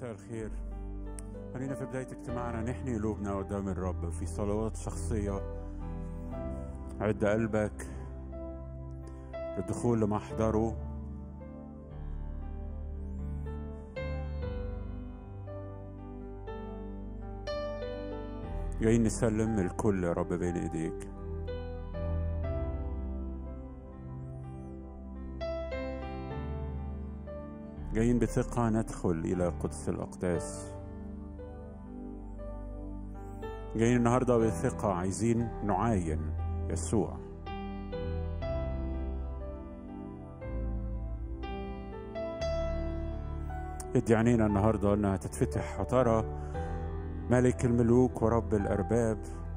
مساء الخير خلينا في بداية اجتماعنا نحني قلوبنا قدام الرب في صلوات شخصية عد قلبك للدخول لمحضره جايين نسلم الكل يا رب بين ايديك جايين بثقة ندخل إلى قدس الأقداس جايين النهاردة بثقة عايزين نعاين يسوع ادي عينينا النهاردة انها تتفتح وترى ملك الملوك ورب الأرباب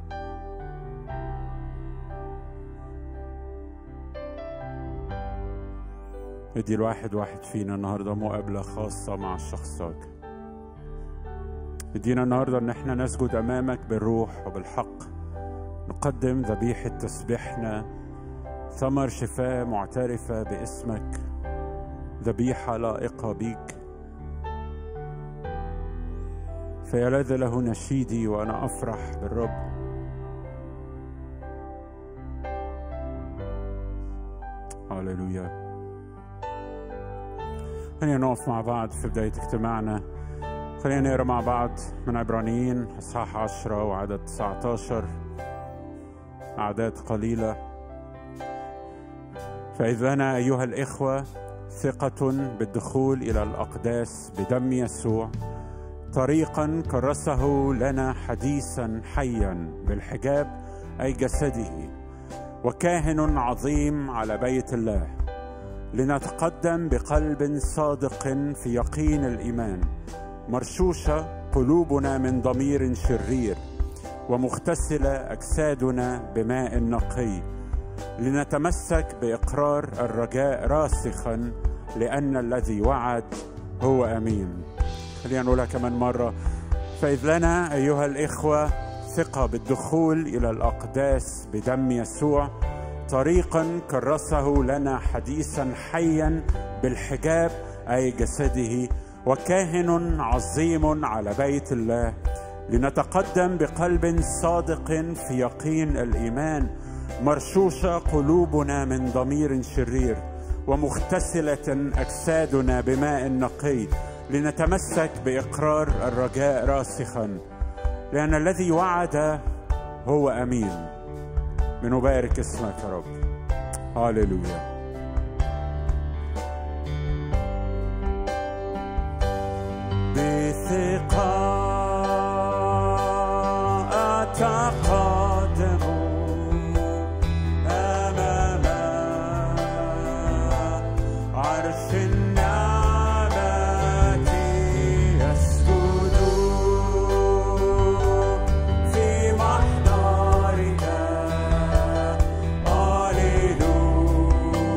ادي الواحد واحد فينا النهارده مقابله خاصه مع شخصك ادينا النهارده ان احنا نسجد امامك بالروح وبالحق نقدم ذبيحه تسبيحنا ثمر شفاء معترفه باسمك ذبيحه لائقه بيك فيلذ له نشيدي وانا افرح بالرب هللويا خلينا نقف مع بعض في بداية اجتماعنا خلينا نقرا مع بعض من عبرانيين اصحاح 10 وعدد 19 أعداد قليلة فإذ لنا أيها الإخوة ثقة بالدخول إلى الأقداس بدم يسوع طريقا كرسه لنا حديثا حيا بالحجاب أي جسده وكاهن عظيم على بيت الله لنتقدم بقلب صادق في يقين الايمان مرشوشه قلوبنا من ضمير شرير ومغتسله اجسادنا بماء نقي لنتمسك باقرار الرجاء راسخا لان الذي وعد هو امين خلينا نقولها كمان مره فاذ لنا ايها الاخوه ثقه بالدخول الى الاقداس بدم يسوع طريقا كرسه لنا حديثا حيا بالحجاب اي جسده وكاهن عظيم على بيت الله لنتقدم بقلب صادق في يقين الايمان مرشوشه قلوبنا من ضمير شرير ومغتسله اجسادنا بماء نقي لنتمسك باقرار الرجاء راسخا لان الذي وعد هو امين بنبارك اسمك يا رب هاليلويا بثقة أتقدم أمام عرش النعمة يسجد في محضرك هاليلويا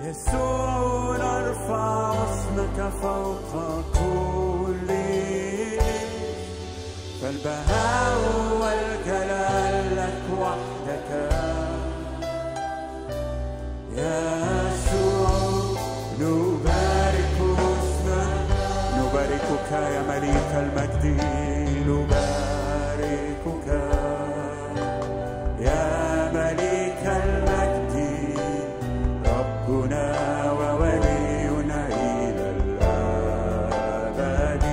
يسوع نرفع اسمك فوق كل فالبهاء والجلال لك وحدك يسوع نبارك اسمك نباركك يا مليك المجد نباركك يا مليك المجد ربنا وولينا إلى الأبد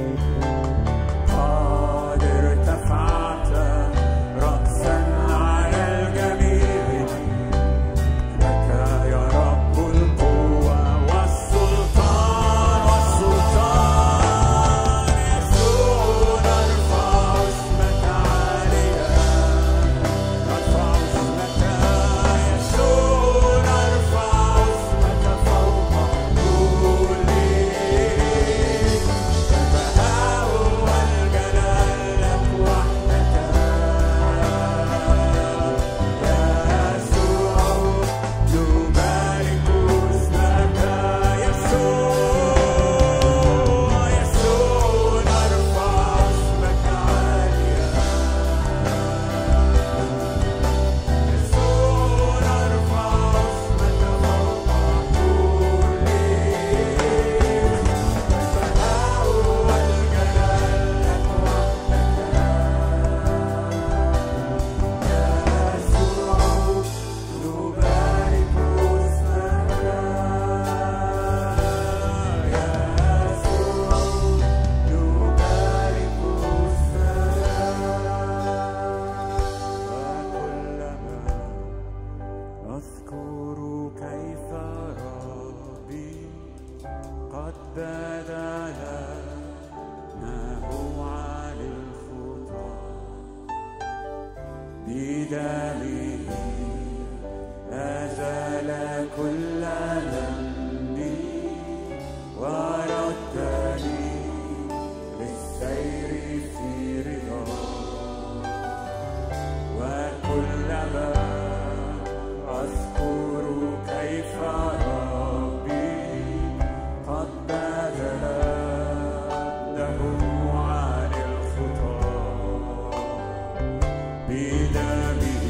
قد ارتفعت رأسا على الجميع لك يا رب القوة والسلطان والسلطان يسوع نرفع اسمك عاليا نرفع اسمك يسوع نرفع اسمك فوق كل البهاء والجلال لك وحدك يسوع نبارك اسمك يسوع يسوع نرفع اسمك عاليا يسوع نرفع اسمك فوق كل البهاء والجلال لك وحدك يسوع نبارك اسمك يسوع نبارك اسمك وكلما أذكر كيف ربي قد بذل ماء عن الخطى بدمه أزال كل ذنبي وردني للسير في رضاه وكلما أذكر كيف ربي قد بذل له عن الخطى بدمه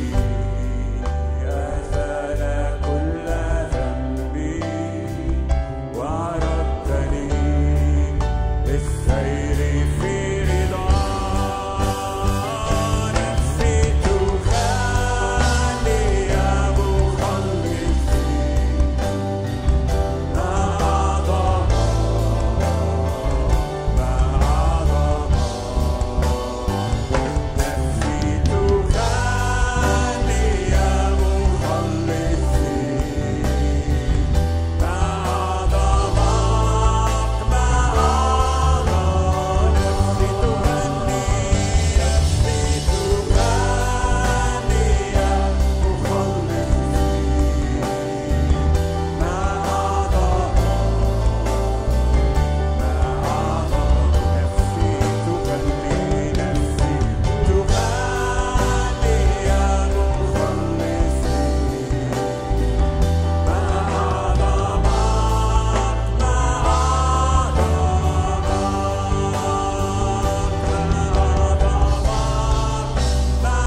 أزال كل ذنبي وردني للسير في رضاه نفسي تغني يا مخلصي ما أعظم ما أعظم نفسي تغني يا مخلصي ما أعظمك ما أعظم نفسي تغني نفسي تغني يا مخلصي ما أعظم ما أعظم نفسي تغني نفسي تغني يا مخلصي ما أعظمك ما أعظمك ما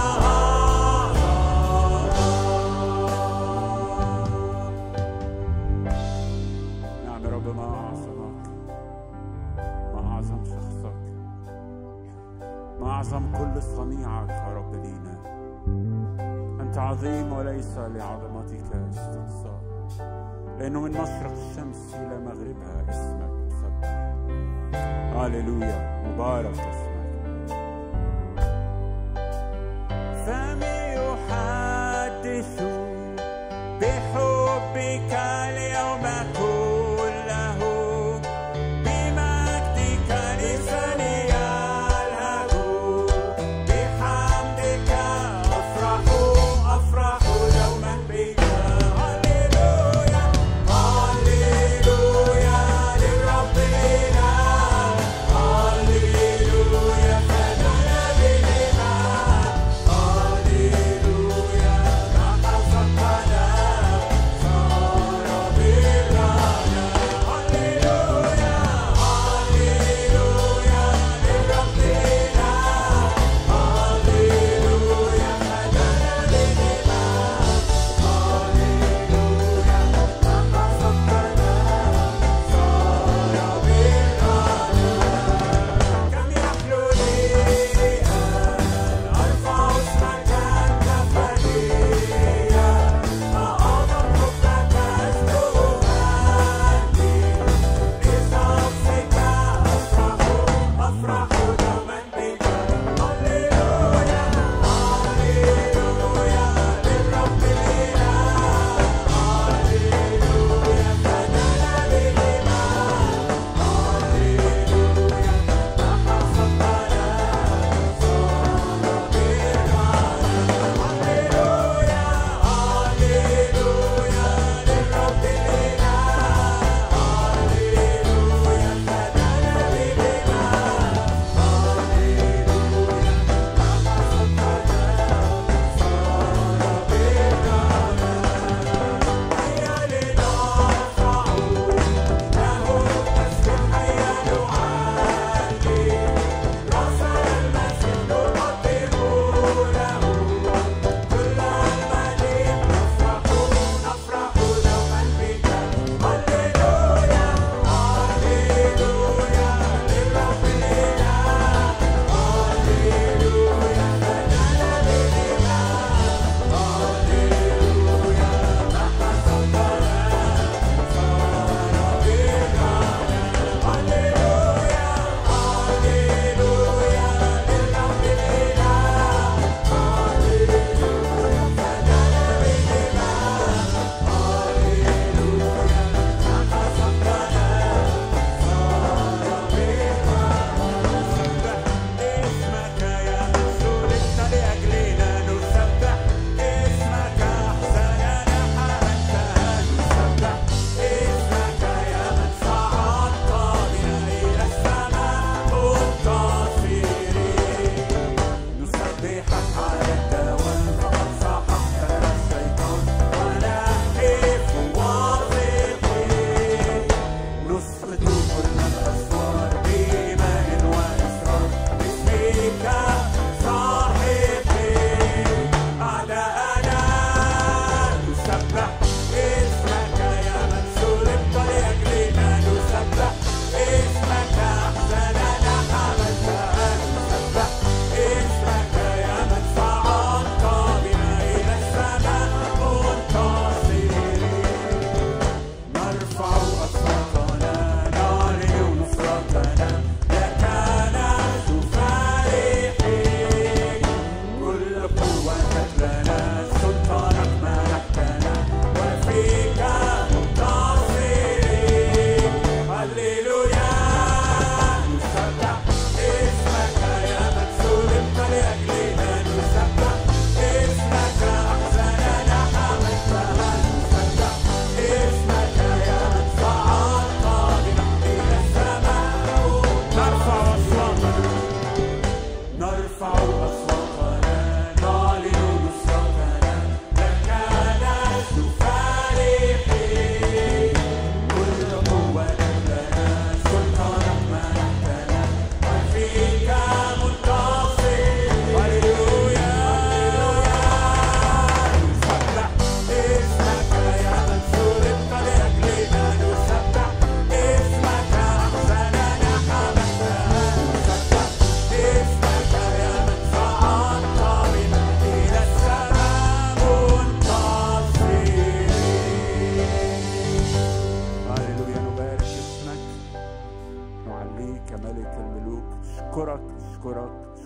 أعظمك نعم يا رب ما أعظمك ما أعظم شخصك ما أعظم كل صنيعك يا رب لينا أنت عظيم وليس لعظمتك استقصاء لأنه من مشرق الشمس إلى مغربها اسمك مسبح هللويا مبارك اسمك فمن يحدث بحبك اليوم كله بمجدك لساني يلهج بحمدك أفرح أفرح يوما بك هللويا هللويا للرب الإله هللويا فدنا بالإيمان هللويا ما حصدنا صار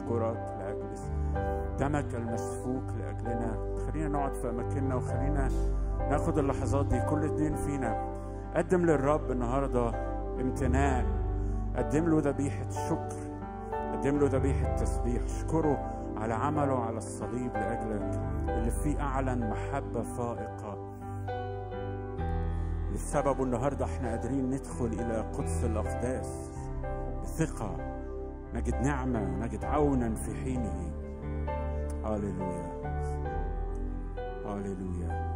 نشكرك لأجل دمك المسفوك لأجلنا خلينا نقعد في أماكننا وخلينا ناخد اللحظات دي كل اتنين فينا قدم للرب النهاردة امتنان قدم له ذبيحة شكر قدم له ذبيحة تسبيح اشكره على عمله على الصليب لأجلك اللي فيه أعلن محبة فائقة لسببه النهاردة احنا قادرين ندخل إلى قدس الأقداس بثقة نجد نعمة ونجد عونا في حينه هاليلويا هاليلويا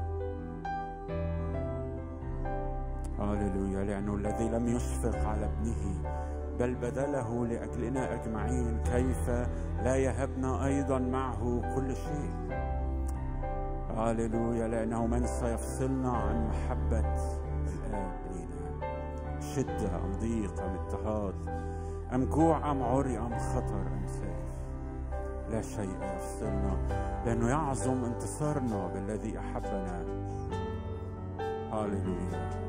هاليلويا لأنه الذي لم يشفق على ابنه بل بذله لأجلنا أجمعين كيف لا يهبنا أيضا معه كل شيء هاليلويا لأنه من سيفصلنا عن محبة الآب لينا شدة أم ضيق أم اضطهاد أم جوع أم عري أم خطر أم سيف لا شيء يفصلنا لأنه يعظم انتصارنا بالذي أحبنا هاليلويا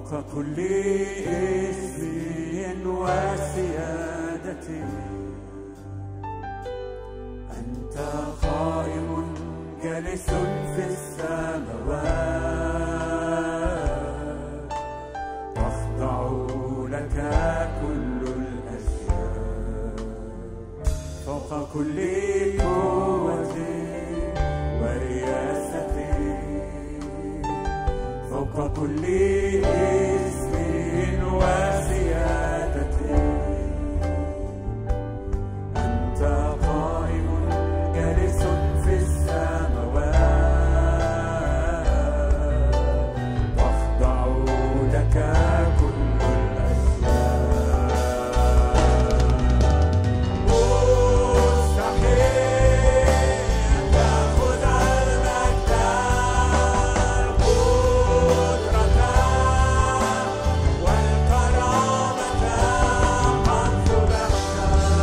فوق كل اسم وسيادة أنت قائم جالس في السماوات تخضع لك كل الأشياء فوق كل قوة ورياسة فوق كل اسم وسيادة أنت قائم جالس في السماوات تخضع لك كل الأشياء مستحيل تأخذ المجد القدرة والكرامة قد ذبحت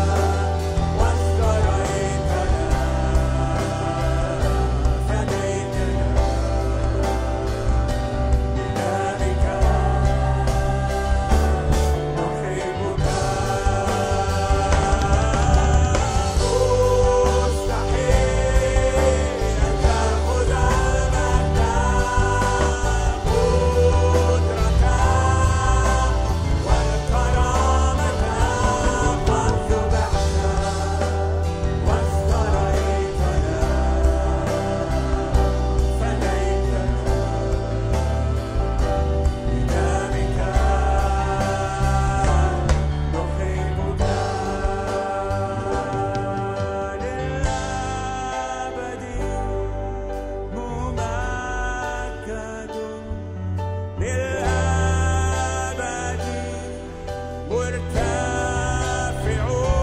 واشتريتنا فديتنا بدمك نحبك مستحيل أن تأخذ المجد القدرة والكرامة قد ذبحت واشتريتنا فديتنا بدمك نحبك للأبد ممجد للأبد مرتفع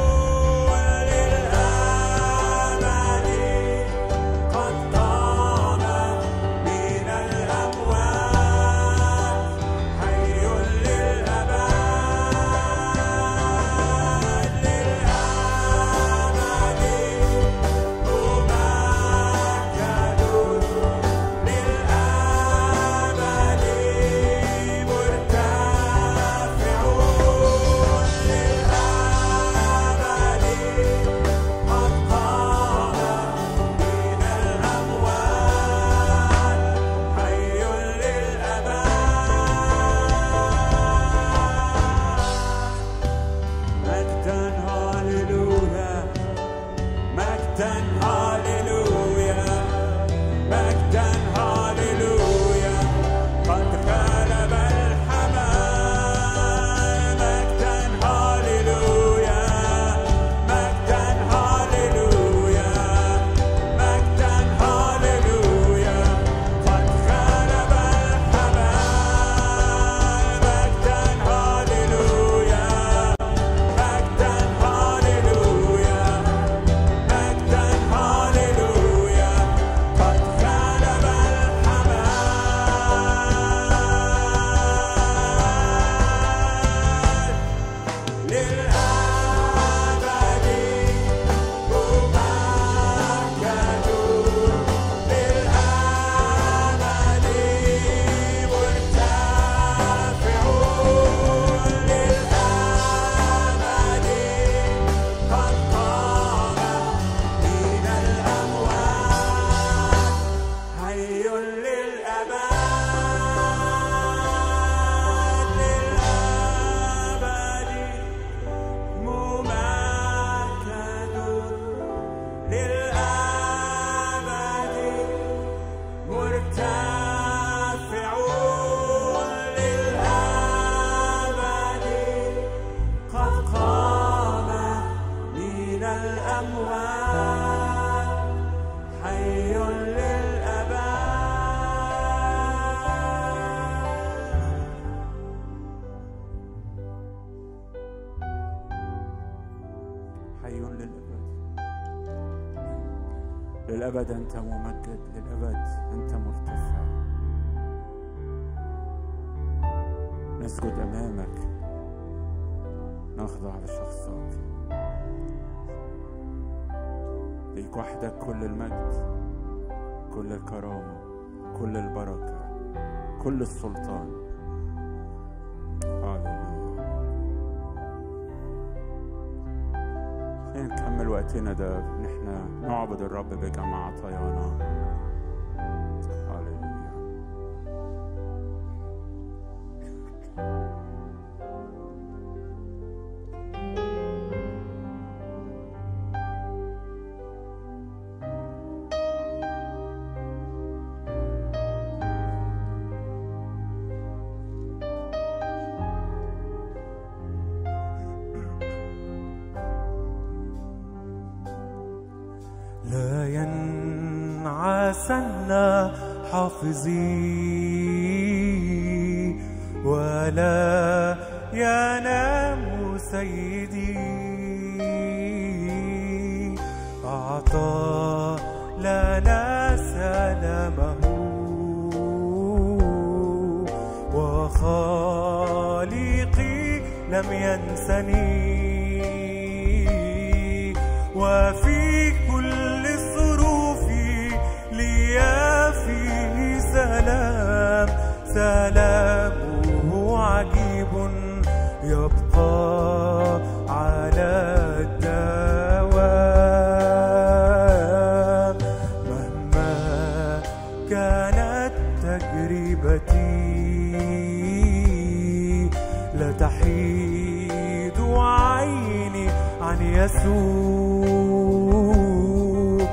للأبد قد قام من الأموات حي للأبد للأبد ممجد للأبد مرتفع للأبد قد قام من الأموات حي للأبد مجدا هاليلويا مجدا هاليلويا مجدا هاليلويا قد غلب الحمام مجدا هاليلويا مجدا هاليلويا مجدا هاليلويا قد غلب الحمام مجدا هاليلويا مجدا هاليلويا مجدا هاليلويا قد غلب الحمام للأبد ممجد للأبد مرتفع للأبد قد قام من الأموات حي للأبد للأبد ممجد للأبد مرتفع للأبد قد قام من الأموات حي للأبد حي للأبد للأبد أنت ممجد للأبد أنت مرتفع نسجد أمامك نخضع لشخصك ليك وحدك كل المجد كل الكرامة كل البركة كل السلطان نكمل وقتنا ده نحن نعبد الرب بجمع عطايانا حافظي ولا ينام سيدي أعطى لنا سلامه وخالقي لم ينسني وفي كل الظروف ليا سلام سلامه عجيب يبقى على الدوام مهما كانت تجربتي لا تحيد عيني عن يسوع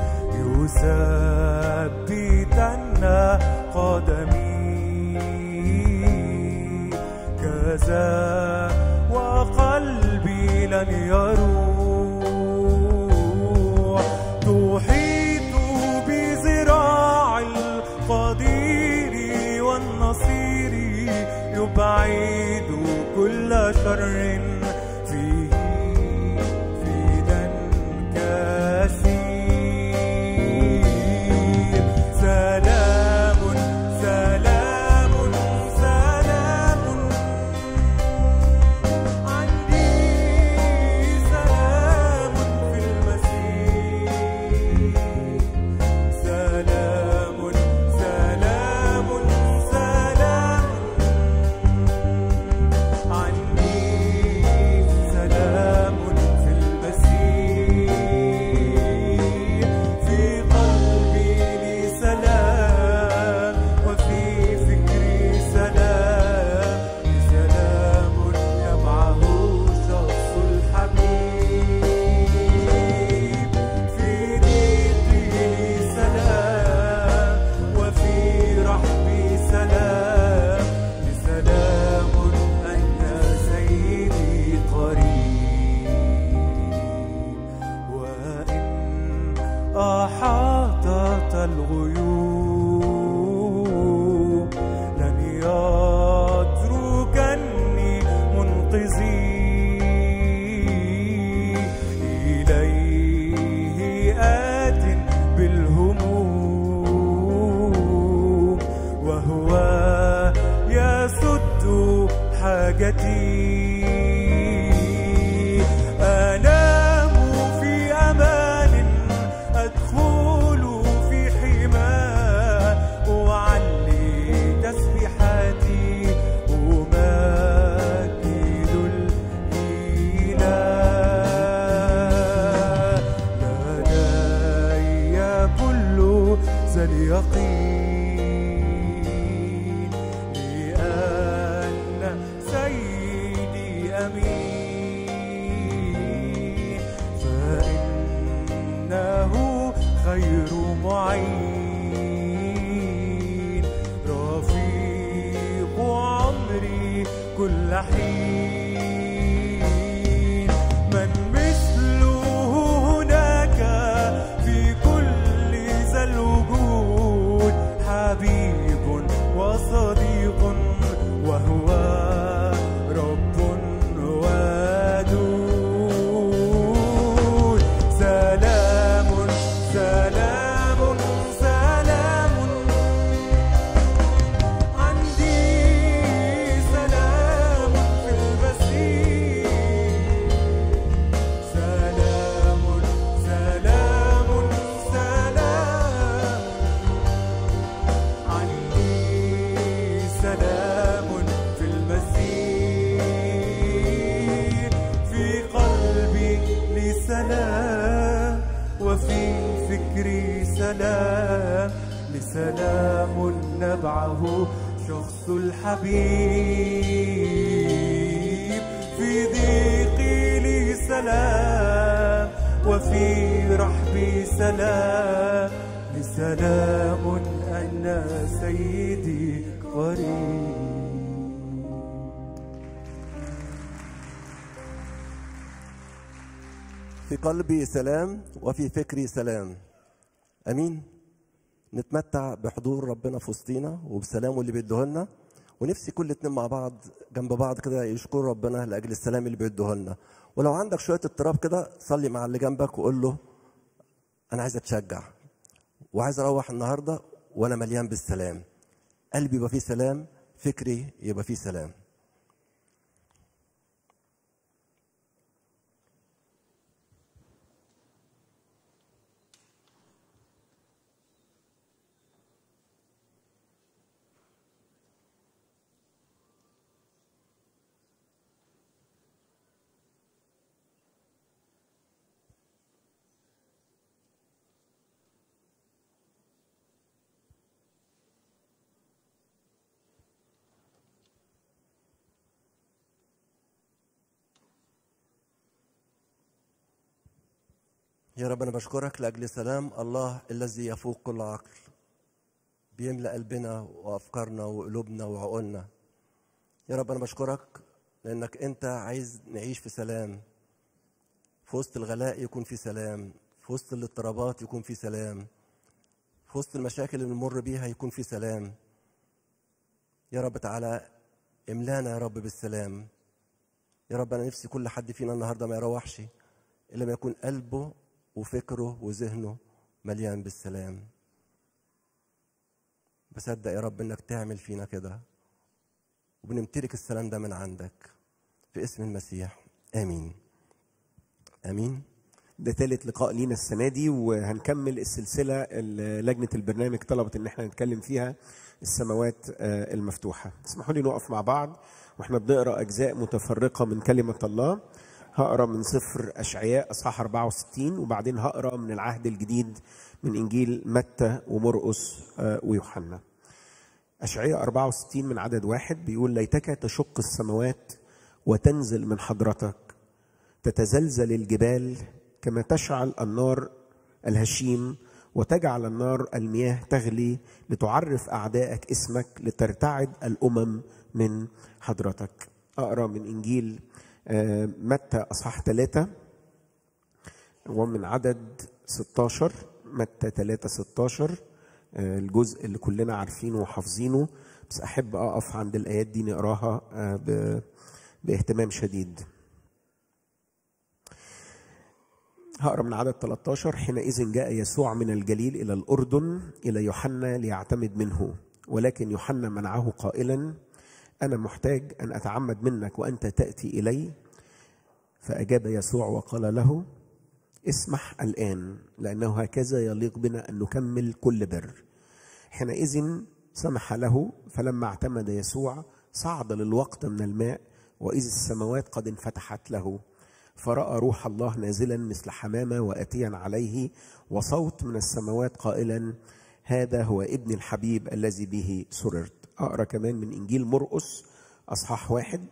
يثبتنا قدمي كذا وقلبي لن يروح تحيط بذراع القدير والنصير يبعد كل شر سلام لسلام نبعه شخص الحبيب في ضيقي لي سلام وفي رحبي سلام لسلام أن سيدي قريب في قلبي سلام وفي فكري سلام امين نتمتع بحضور ربنا في وسطينا وبسلامه اللي بيديه لنا ونفسي كل اتنين مع بعض جنب بعض كده يشكروا ربنا لاجل السلام اللي بيديه لنا ولو عندك شويه اضطراب كده صلي مع اللي جنبك وقول له انا عايز اتشجع وعايز اروح النهارده وانا مليان بالسلام قلبي يبقى فيه سلام فكري يبقى فيه سلام يا رب انا بشكرك لاجل سلام الله الذي يفوق كل عقل بيملا قلبنا وافكارنا وقلوبنا وعقولنا يا رب انا بشكرك لانك انت عايز نعيش في سلام في وسط الغلاء يكون في سلام في وسط الاضطرابات يكون في سلام في وسط المشاكل اللي بنمر بيها يكون في سلام يا رب تعالى املانا يا رب بالسلام يا رب انا نفسي كل حد فينا النهارده ما يروحش الا ما يكون قلبه وفكره وذهنه مليان بالسلام بصدق يا رب انك تعمل فينا كده وبنمتلك السلام ده من عندك في اسم المسيح امين امين ده ثالث لقاء لينا السنه دي وهنكمل السلسله اللي لجنه البرنامج طلبت ان احنا نتكلم فيها السماوات آه، المفتوحه اسمحوا لي نقف مع بعض واحنا بنقرا اجزاء متفرقه من كلمه الله هقرا من سفر اشعياء اصحاح 64 وبعدين هقرا من العهد الجديد من انجيل متى ومرقس آه، ويوحنا اشعياء 64 من عدد واحد بيقول ليتك تشق السماوات وتنزل من حضرتك تتزلزل الجبال كما تشعل النار الهشيم وتجعل النار المياه تغلي لتعرف اعدائك اسمك لترتعد الامم من حضرتك اقرا من انجيل آه، متى اصحاح ثلاثة ومن عدد 16 متى 3 16 آه، الجزء اللي كلنا عارفينه وحافظينه بس احب اقف عند الايات دي نقراها آه، ب- باهتمام شديد هقرا من عدد 13 حينئذ جاء يسوع من الجليل الى الاردن الى يوحنا ليعتمد منه ولكن يوحنا منعه قائلا انا محتاج ان اتعمد منك وانت تاتي الي فاجاب يسوع وقال له اسمح الان لانه هكذا يليق بنا ان نكمل كل بر حينئذ سمح له فلما اعتمد يسوع صعد للوقت من الماء واذ السماوات قد انفتحت له فراى روح الله نازلا مثل حمامه واتيا عليه وصوت من السماوات قائلا هذا هو ابن الحبيب الذي به سررت اقرا كمان من انجيل مرقس اصحاح واحد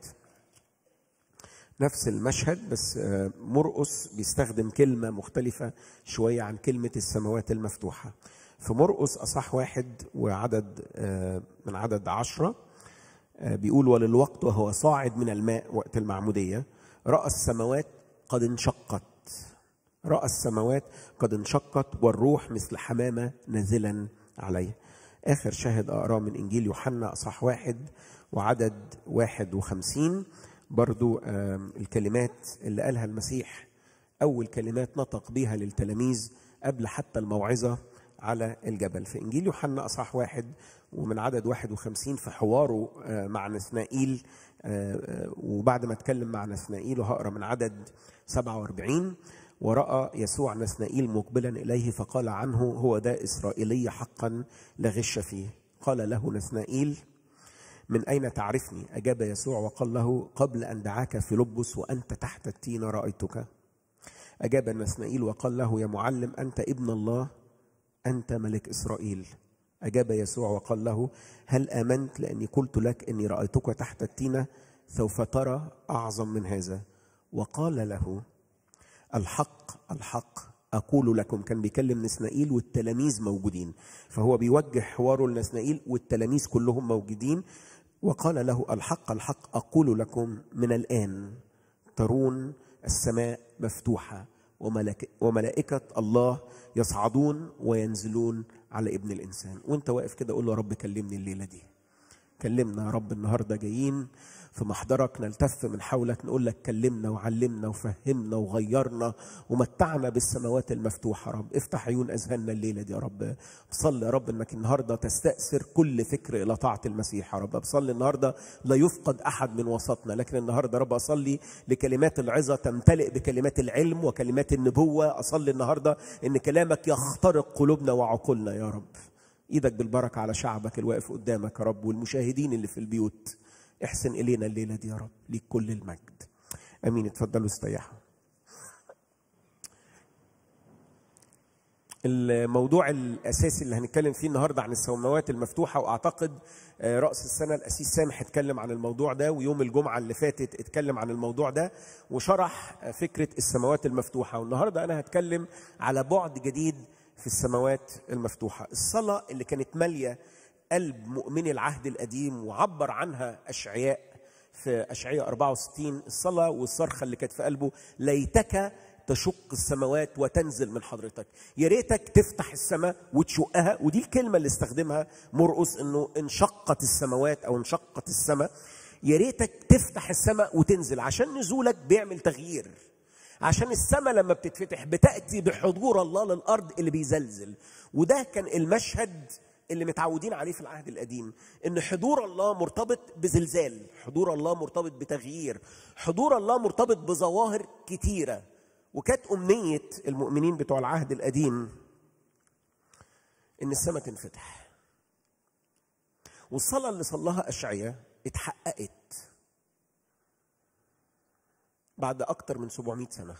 نفس المشهد بس آه، مرقس بيستخدم كلمة مختلفة شوية عن كلمة السماوات المفتوحة في مرقس أصح واحد وعدد آه، من عدد عشرة آه، بيقول وللوقت وهو صاعد من الماء وقت المعمودية رأى السماوات قد انشقت رأى السماوات قد انشقت والروح مثل حمامة نازلا عليه آخر شاهد أقراه من إنجيل يوحنا أصح واحد وعدد واحد وخمسين برضو آم، الكلمات اللي قالها المسيح أول كلمات نطق بها للتلاميذ قبل حتى الموعظة على الجبل في إنجيل يوحنا أصح واحد ومن عدد واحد وخمسين في حواره آه، مع نثنائيل آه، آه، وبعد ما اتكلم مع نثنائيل وهقرا من عدد 47 ورأى يسوع نثنائيل مقبلا إليه فقال عنه هو ده إسرائيلي حقا لا غش فيه قال له نثنائيل من أين تعرفني أجاب يسوع وقال له قبل أن دعاك فيلبس وأنت تحت التين رأيتك أجاب نثنائيل وقال له يا معلم أنت ابن الله انت ملك اسرائيل اجاب يسوع وقال له هل امنت لاني قلت لك اني رايتك تحت التينه سوف ترى اعظم من هذا وقال له الحق الحق أقول لكم كان بيكلم نسنائيل والتلاميذ موجودين فهو بيوجه حواره لنسنائيل والتلاميذ كلهم موجودين وقال له الحق الحق أقول لكم من الآن ترون السماء مفتوحة وملك وملائكة الله يصعدون وينزلون على ابن الإنسان وانت واقف كده قول له يا رب كلمني الليلة دي كلمنا يا رب النهارده جايين في محضرك نلتف من حولك نقول لك كلمنا وعلمنا وفهمنا وغيرنا ومتعنا بالسماوات المفتوحه يا رب افتح عيون اذهاننا الليله دي يا رب بصلي يا رب انك النهارده تستاثر كل فكر الى طاعه المسيح يا رب بصلي النهارده لا يفقد احد من وسطنا لكن النهارده يا رب اصلي لكلمات العظه تمتلئ بكلمات العلم وكلمات النبوه اصلي النهارده ان كلامك يخترق قلوبنا وعقولنا يا رب ايدك بالبركه على شعبك الواقف قدامك يا رب والمشاهدين اللي في البيوت احسن الينا الليله دي يا رب ليك كل المجد امين اتفضلوا استريحوا الموضوع الاساسي اللي هنتكلم فيه النهارده عن السماوات المفتوحه واعتقد آه، راس السنه الاسيس سامح اتكلم عن الموضوع ده ويوم الجمعه اللي فاتت اتكلم عن الموضوع ده وشرح آه، فكره السماوات المفتوحه والنهارده انا هتكلم على بعد جديد في السماوات المفتوحه الصلاه اللي كانت ماليه قلب مؤمني العهد القديم وعبر عنها اشعياء في اشعياء 64 الصلاه والصرخه اللي كانت في قلبه ليتك تشق السماوات وتنزل من حضرتك يا ريتك تفتح السماء وتشقها ودي الكلمه اللي استخدمها مرقس انه انشقت السماوات او انشقت السماء يا ريتك تفتح السماء وتنزل عشان نزولك بيعمل تغيير عشان السماء لما بتتفتح بتاتي بحضور الله للارض اللي بيزلزل وده كان المشهد اللي متعودين عليه في العهد القديم ان حضور الله مرتبط بزلزال حضور الله مرتبط بتغيير حضور الله مرتبط بظواهر كتيره وكانت امنيه المؤمنين بتوع العهد القديم ان السماء تنفتح والصلاه اللي صلاها اشعياء اتحققت بعد اكتر من 700 سنه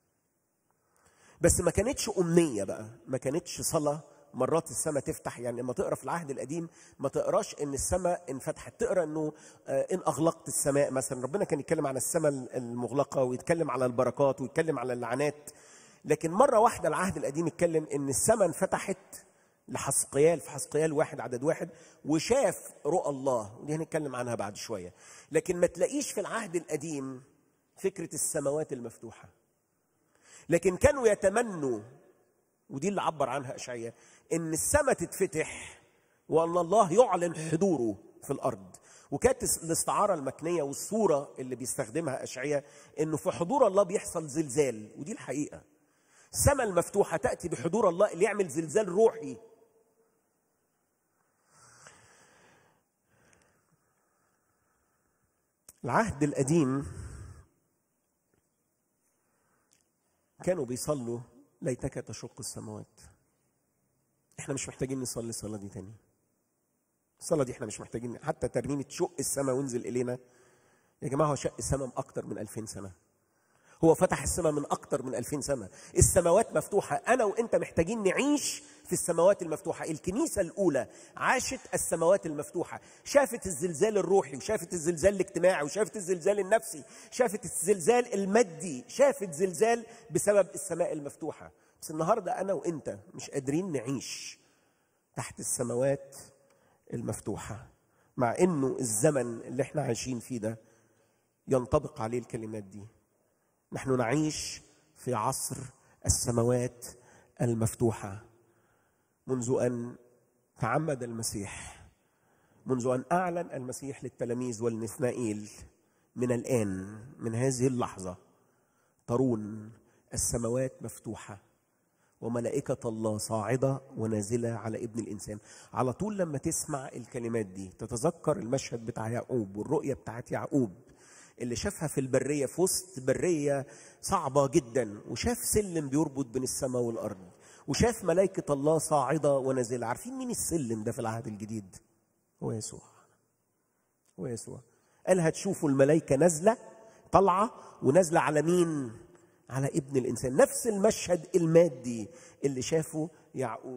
بس ما كانتش امنيه بقى ما كانتش صلاه مرات السماء تفتح يعني لما تقرا في العهد القديم ما تقراش ان السماء انفتحت تقرا انه آه، ان اغلقت السماء مثلا ربنا كان يتكلم عن السماء المغلقه ويتكلم على البركات ويتكلم على اللعنات لكن مره واحده العهد القديم اتكلم ان السماء انفتحت لحسقيال في حسقيال واحد عدد واحد وشاف رؤى الله ودي هنتكلم عنها بعد شويه لكن ما تلاقيش في العهد القديم فكره السماوات المفتوحه لكن كانوا يتمنوا ودي اللي عبر عنها اشعياء ان السماء تتفتح وان الله يعلن حضوره في الارض وكانت الاستعاره المكنيه والصوره اللي بيستخدمها اشعياء انه في حضور الله بيحصل زلزال ودي الحقيقه السماء المفتوحه تاتي بحضور الله اللي يعمل زلزال روحي العهد القديم كانوا بيصلوا ليتك تشق السماوات احنا مش محتاجين نصلي الصلاه دي تاني الصلاه دي احنا مش محتاجين حتى ترنيمه شق السماء وانزل الينا يا جماعه هو شق السماء من اكتر من 2000 سنه هو فتح السماء من اكتر من 2000 سنه السماوات مفتوحه انا وانت محتاجين نعيش في السماوات المفتوحه الكنيسه الاولى عاشت السماوات المفتوحه شافت الزلزال الروحي وشافت الزلزال الاجتماعي وشافت الزلزال النفسي شافت الزلزال المادي شافت زلزال بسبب السماء المفتوحه بس النهارده انا وانت مش قادرين نعيش تحت السماوات المفتوحه مع انه الزمن اللي احنا عايشين فيه ده ينطبق عليه الكلمات دي نحن نعيش في عصر السماوات المفتوحه منذ ان تعمد المسيح منذ ان اعلن المسيح للتلاميذ والنثنائيل من الان من هذه اللحظه ترون السماوات مفتوحه وملائكة الله صاعدة ونازلة على ابن الإنسان على طول لما تسمع الكلمات دي تتذكر المشهد بتاع يعقوب والرؤية بتاعت يعقوب اللي شافها في البرية في وسط برية صعبة جدا وشاف سلم بيربط بين السماء والأرض وشاف ملائكة الله صاعدة ونازلة عارفين مين السلم ده في العهد الجديد هو يسوع هو يسوع قال هتشوفوا الملائكة نازلة طالعة ونازلة على مين على ابن الانسان نفس المشهد المادي اللي شافه يعقوب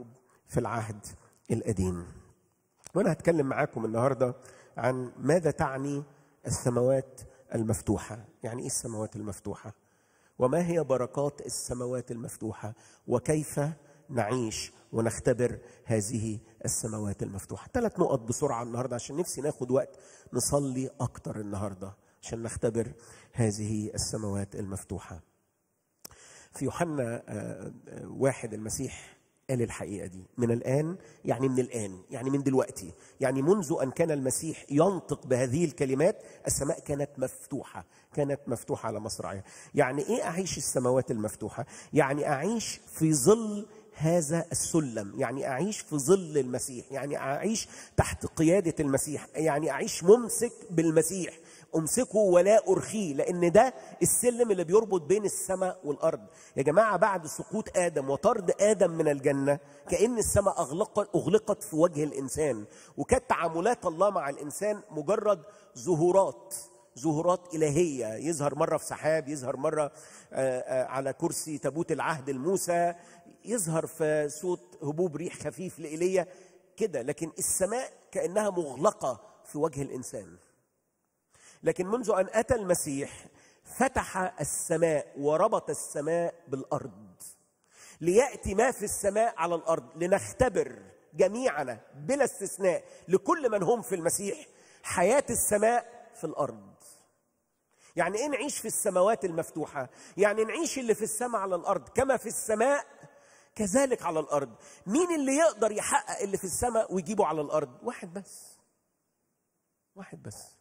في العهد القديم وانا هتكلم معاكم النهارده عن ماذا تعني السماوات المفتوحه يعني ايه السماوات المفتوحه وما هي بركات السماوات المفتوحه وكيف نعيش ونختبر هذه السماوات المفتوحه ثلاث نقط بسرعه النهارده عشان نفسي ناخد وقت نصلي اكتر النهارده عشان نختبر هذه السماوات المفتوحه في يوحنا آه، آه، واحد المسيح قال الحقيقة دي من الآن يعني من الآن يعني من دلوقتي يعني منذ أن كان المسيح ينطق بهذه الكلمات السماء كانت مفتوحة كانت مفتوحة على مصراعيها يعني إيه أعيش السماوات المفتوحة يعني أعيش في ظل هذا السلم يعني أعيش في ظل المسيح يعني أعيش تحت قيادة المسيح يعني أعيش ممسك بالمسيح امسكه ولا ارخيه لان ده السلم اللي بيربط بين السماء والارض يا جماعه بعد سقوط ادم وطرد ادم من الجنه كان السماء اغلقت اغلقت في وجه الانسان وكانت تعاملات الله مع الانسان مجرد ظهورات ظهورات إلهية يظهر مرة في سحاب يظهر مرة آه، آه، على كرسي تابوت العهد الموسى يظهر في صوت هبوب ريح خفيف لإيليا كده لكن السماء كأنها مغلقة في وجه الإنسان لكن منذ ان اتى المسيح فتح السماء وربط السماء بالارض لياتي ما في السماء على الارض لنختبر جميعنا بلا استثناء لكل من هم في المسيح حياه السماء في الارض يعني ايه نعيش في السماوات المفتوحه يعني نعيش اللي في السماء على الارض كما في السماء كذلك على الارض مين اللي يقدر يحقق اللي في السماء ويجيبه على الارض واحد بس واحد بس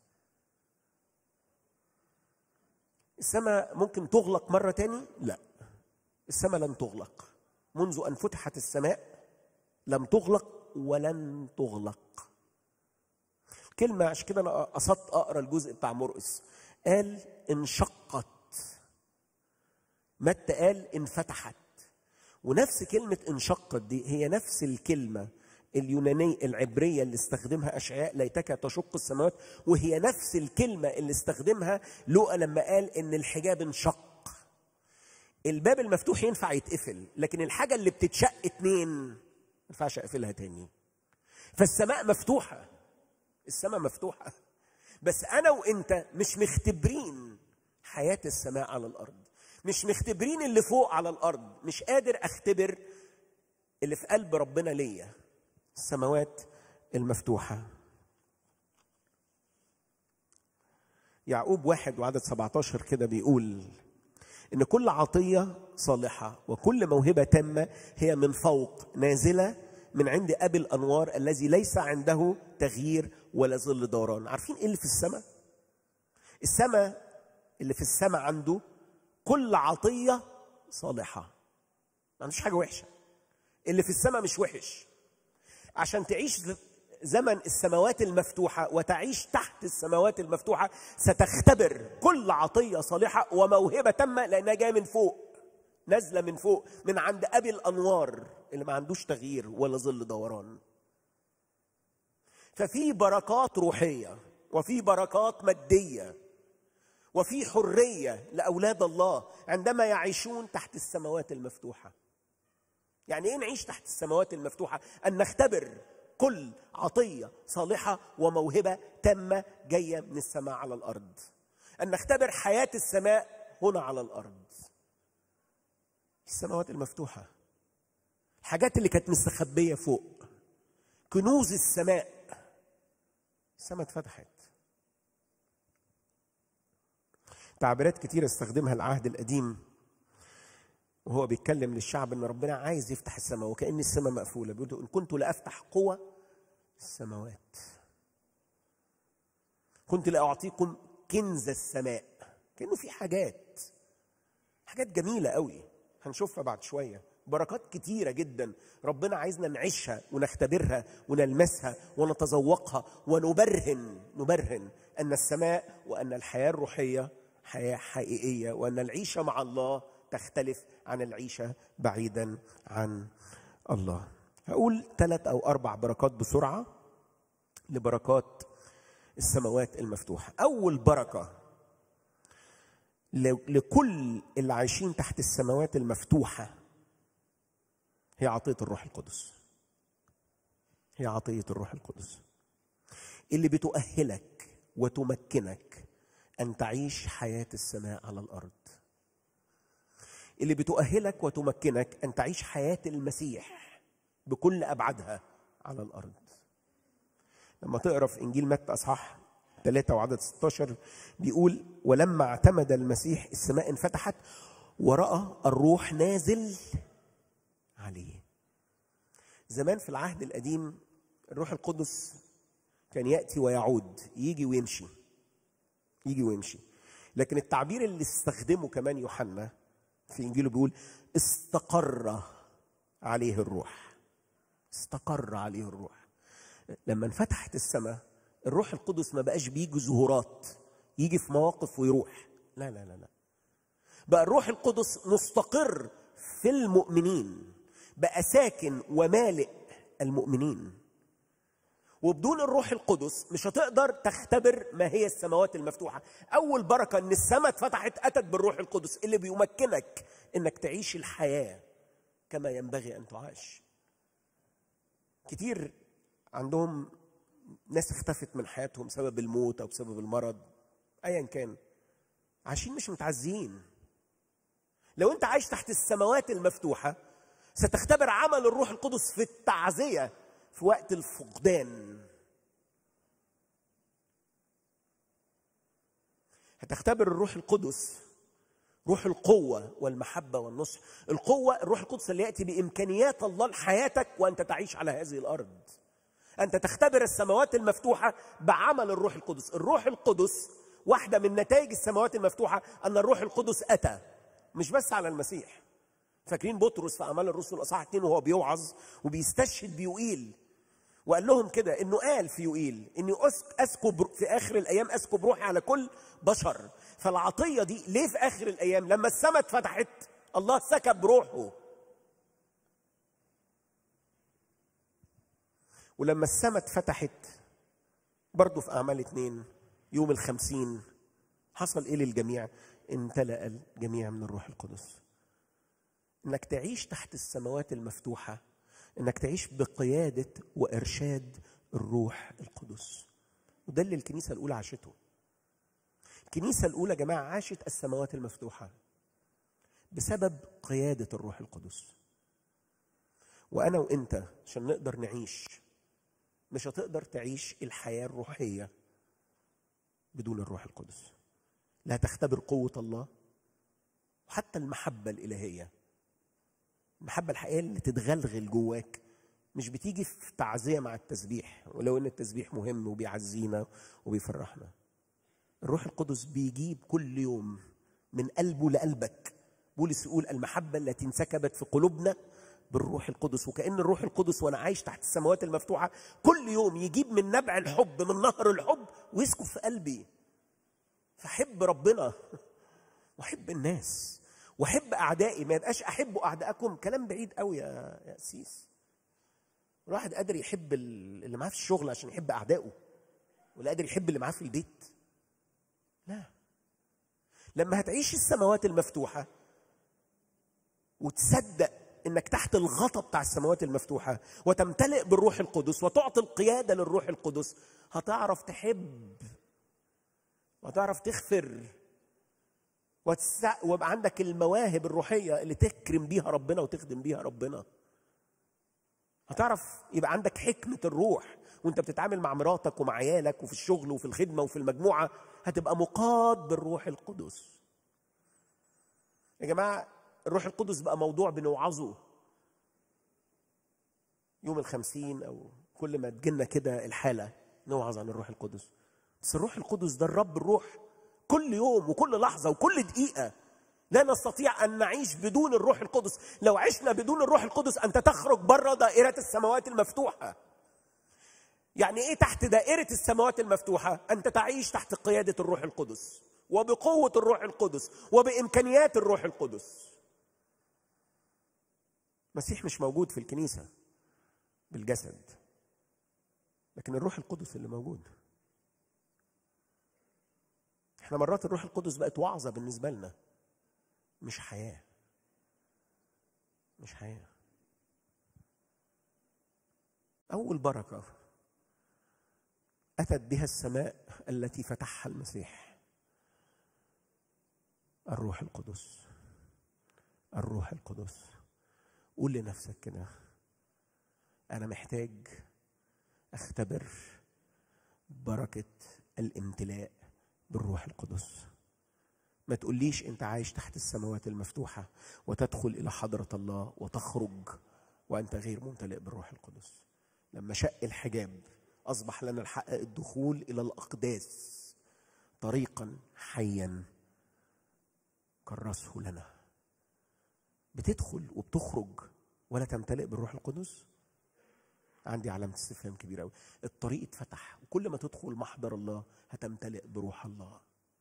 السماء ممكن تغلق مرة تاني؟ لا السماء لن تغلق منذ أن فتحت السماء لم تغلق ولن تغلق كلمة عشان كده أنا قصدت أقرأ الجزء بتاع مرقس قال انشقت متى قال انفتحت ونفس كلمة انشقت دي هي نفس الكلمة اليونانية العبرية اللي استخدمها أشعياء ليتك تشق السماوات وهي نفس الكلمة اللي استخدمها لوقا لما قال إن الحجاب انشق الباب المفتوح ينفع يتقفل لكن الحاجة اللي بتتشق اتنين ما ينفعش أقفلها تاني فالسماء مفتوحة السماء مفتوحة بس أنا وأنت مش مختبرين حياة السماء على الأرض مش مختبرين اللي فوق على الأرض مش قادر أختبر اللي في قلب ربنا ليا السماوات المفتوحة يعقوب واحد وعدد 17 كده بيقول إن كل عطية صالحة وكل موهبة تامة هي من فوق نازلة من عند أبي الأنوار الذي ليس عنده تغيير ولا ظل دوران عارفين إيه اللي في السماء؟ السماء اللي في السماء عنده كل عطية صالحة ما عندوش حاجة وحشة اللي في السماء مش وحش عشان تعيش زمن السماوات المفتوحة وتعيش تحت السماوات المفتوحة ستختبر كل عطية صالحة وموهبة تامة لأنها جاية من فوق نازلة من فوق من عند أبي الأنوار اللي ما عندوش تغيير ولا ظل دوران ففي بركات روحية وفي بركات مادية وفي حرية لأولاد الله عندما يعيشون تحت السماوات المفتوحة يعني ايه نعيش تحت السماوات المفتوحه ان نختبر كل عطيه صالحه وموهبه تامه جايه من السماء على الارض ان نختبر حياه السماء هنا على الارض السماوات المفتوحه الحاجات اللي كانت مستخبيه فوق كنوز السماء السماء اتفتحت تعبيرات كتيرة استخدمها العهد القديم وهو بيتكلم للشعب ان ربنا عايز يفتح السماء وكان السماء مقفوله بيقول ان كنت لافتح قوى السماوات كنت لاعطيكم كنز السماء كانه في حاجات حاجات جميله قوي هنشوفها بعد شويه بركات كتيره جدا ربنا عايزنا نعيشها ونختبرها ونلمسها ونتذوقها ونبرهن نبرهن ان السماء وان الحياه الروحيه حياه حقيقيه وان العيشه مع الله تختلف عن العيشه بعيدا عن الله. هقول ثلاث او اربع بركات بسرعه لبركات السماوات المفتوحه. اول بركه لكل اللي عايشين تحت السماوات المفتوحه هي عطيه الروح القدس. هي عطيه الروح القدس اللي بتؤهلك وتمكنك ان تعيش حياه السماء على الارض اللي بتؤهلك وتمكنك ان تعيش حياه المسيح بكل ابعادها على الارض لما تقرا في انجيل متى اصحاح 3 وعدد 16 بيقول ولما اعتمد المسيح السماء انفتحت وراى الروح نازل عليه زمان في العهد القديم الروح القدس كان ياتي ويعود يجي ويمشي يجي ويمشي لكن التعبير اللي استخدمه كمان يوحنا في انجيله بيقول استقر عليه الروح استقر عليه الروح لما انفتحت السماء الروح القدس ما بقاش بيجي ظهورات يجي في مواقف ويروح لا لا لا لا بقى الروح القدس مستقر في المؤمنين بقى ساكن ومالئ المؤمنين وبدون الروح القدس مش هتقدر تختبر ما هي السماوات المفتوحه اول بركه ان السماء اتفتحت اتت بالروح القدس اللي بيمكنك انك تعيش الحياه كما ينبغي ان تعاش كتير عندهم ناس اختفت من حياتهم بسبب الموت او بسبب المرض ايا كان عايشين مش متعزيين لو انت عايش تحت السماوات المفتوحه ستختبر عمل الروح القدس في التعزيه في وقت الفقدان هتختبر الروح القدس روح القوة والمحبة والنصح القوة الروح القدس اللي يأتي بإمكانيات الله لحياتك وأنت تعيش على هذه الأرض أنت تختبر السماوات المفتوحة بعمل الروح القدس الروح القدس واحدة من نتائج السماوات المفتوحة أن الروح القدس أتى مش بس على المسيح فاكرين بطرس في أعمال الرسل أصحاح 2 وهو بيوعظ وبيستشهد بيوئيل وقال لهم كده انه قال في يوئيل اني أسك- اسكب في اخر الايام اسكب روحي على كل بشر فالعطيه دي ليه في اخر الايام لما السماء اتفتحت الله سكب روحه ولما السماء اتفتحت برضه في اعمال اتنين يوم الخمسين حصل ايه للجميع امتلأ الجميع من الروح القدس انك تعيش تحت السماوات المفتوحه انك تعيش بقياده وارشاد الروح القدس وده اللي الكنيسه الاولى عاشته الكنيسه الاولى يا جماعه عاشت السماوات المفتوحه بسبب قياده الروح القدس وانا وانت عشان نقدر نعيش مش هتقدر تعيش الحياه الروحيه بدون الروح القدس لا تختبر قوه الله وحتى المحبه الالهيه المحبة الحقيقية اللي تتغلغل جواك مش بتيجي في تعزية مع التسبيح ولو ان التسبيح مهم وبيعزينا وبيفرحنا الروح القدس بيجيب كل يوم من قلبه لقلبك بولس يقول المحبة التي انسكبت في قلوبنا بالروح القدس وكأن الروح القدس وانا عايش تحت السماوات المفتوحة كل يوم يجيب من نبع الحب من نهر الحب ويسكب في قلبي فحب ربنا واحب الناس واحب اعدائي ما يبقاش احبوا اعدائكم كلام بعيد قوي يا يا قسيس الواحد قادر يحب ال- اللي معاه في الشغل عشان يحب اعدائه ولا قادر يحب اللي معاه في البيت لا لما هتعيش السماوات المفتوحه وتصدق انك تحت الغطا بتاع السماوات المفتوحه وتمتلئ بالروح القدس وتعطي القياده للروح القدس هتعرف تحب وهتعرف تغفر وتسع... ويبقى عندك المواهب الروحية اللي تكرم بيها ربنا وتخدم بيها ربنا هتعرف يبقى عندك حكمة الروح وانت بتتعامل مع مراتك ومع عيالك وفي الشغل وفي الخدمة وفي المجموعة هتبقى مقاد بالروح القدس يا جماعة الروح القدس بقى موضوع بنوعظه يوم الخمسين أو كل ما تجينا كده الحالة نوعظ عن الروح القدس بس الروح القدس ده الرب الروح كل يوم وكل لحظة وكل دقيقة لا نستطيع أن نعيش بدون الروح القدس لو عشنا بدون الروح القدس أنت تخرج بره دائرة السماوات المفتوحة يعني إيه تحت دائرة السماوات المفتوحة أنت تعيش تحت قيادة الروح القدس وبقوة الروح القدس وبإمكانيات الروح القدس المسيح مش موجود في الكنيسة بالجسد لكن الروح القدس اللي موجود احنا مرات الروح القدس بقت وعظه بالنسبه لنا مش حياه مش حياه اول بركه اتت بها السماء التي فتحها المسيح الروح القدس الروح القدس قول لنفسك كده انا محتاج اختبر بركه الامتلاء بالروح القدس ما تقوليش انت عايش تحت السماوات المفتوحه وتدخل الى حضره الله وتخرج وانت غير ممتلئ بالروح القدس لما شق الحجاب اصبح لنا الحق الدخول الى الاقداس طريقا حيا كرسه لنا بتدخل وبتخرج ولا تمتلئ بالروح القدس عندي علامة استفهام كبيرة أوي الطريق اتفتح وكل ما تدخل محضر الله هتمتلئ بروح الله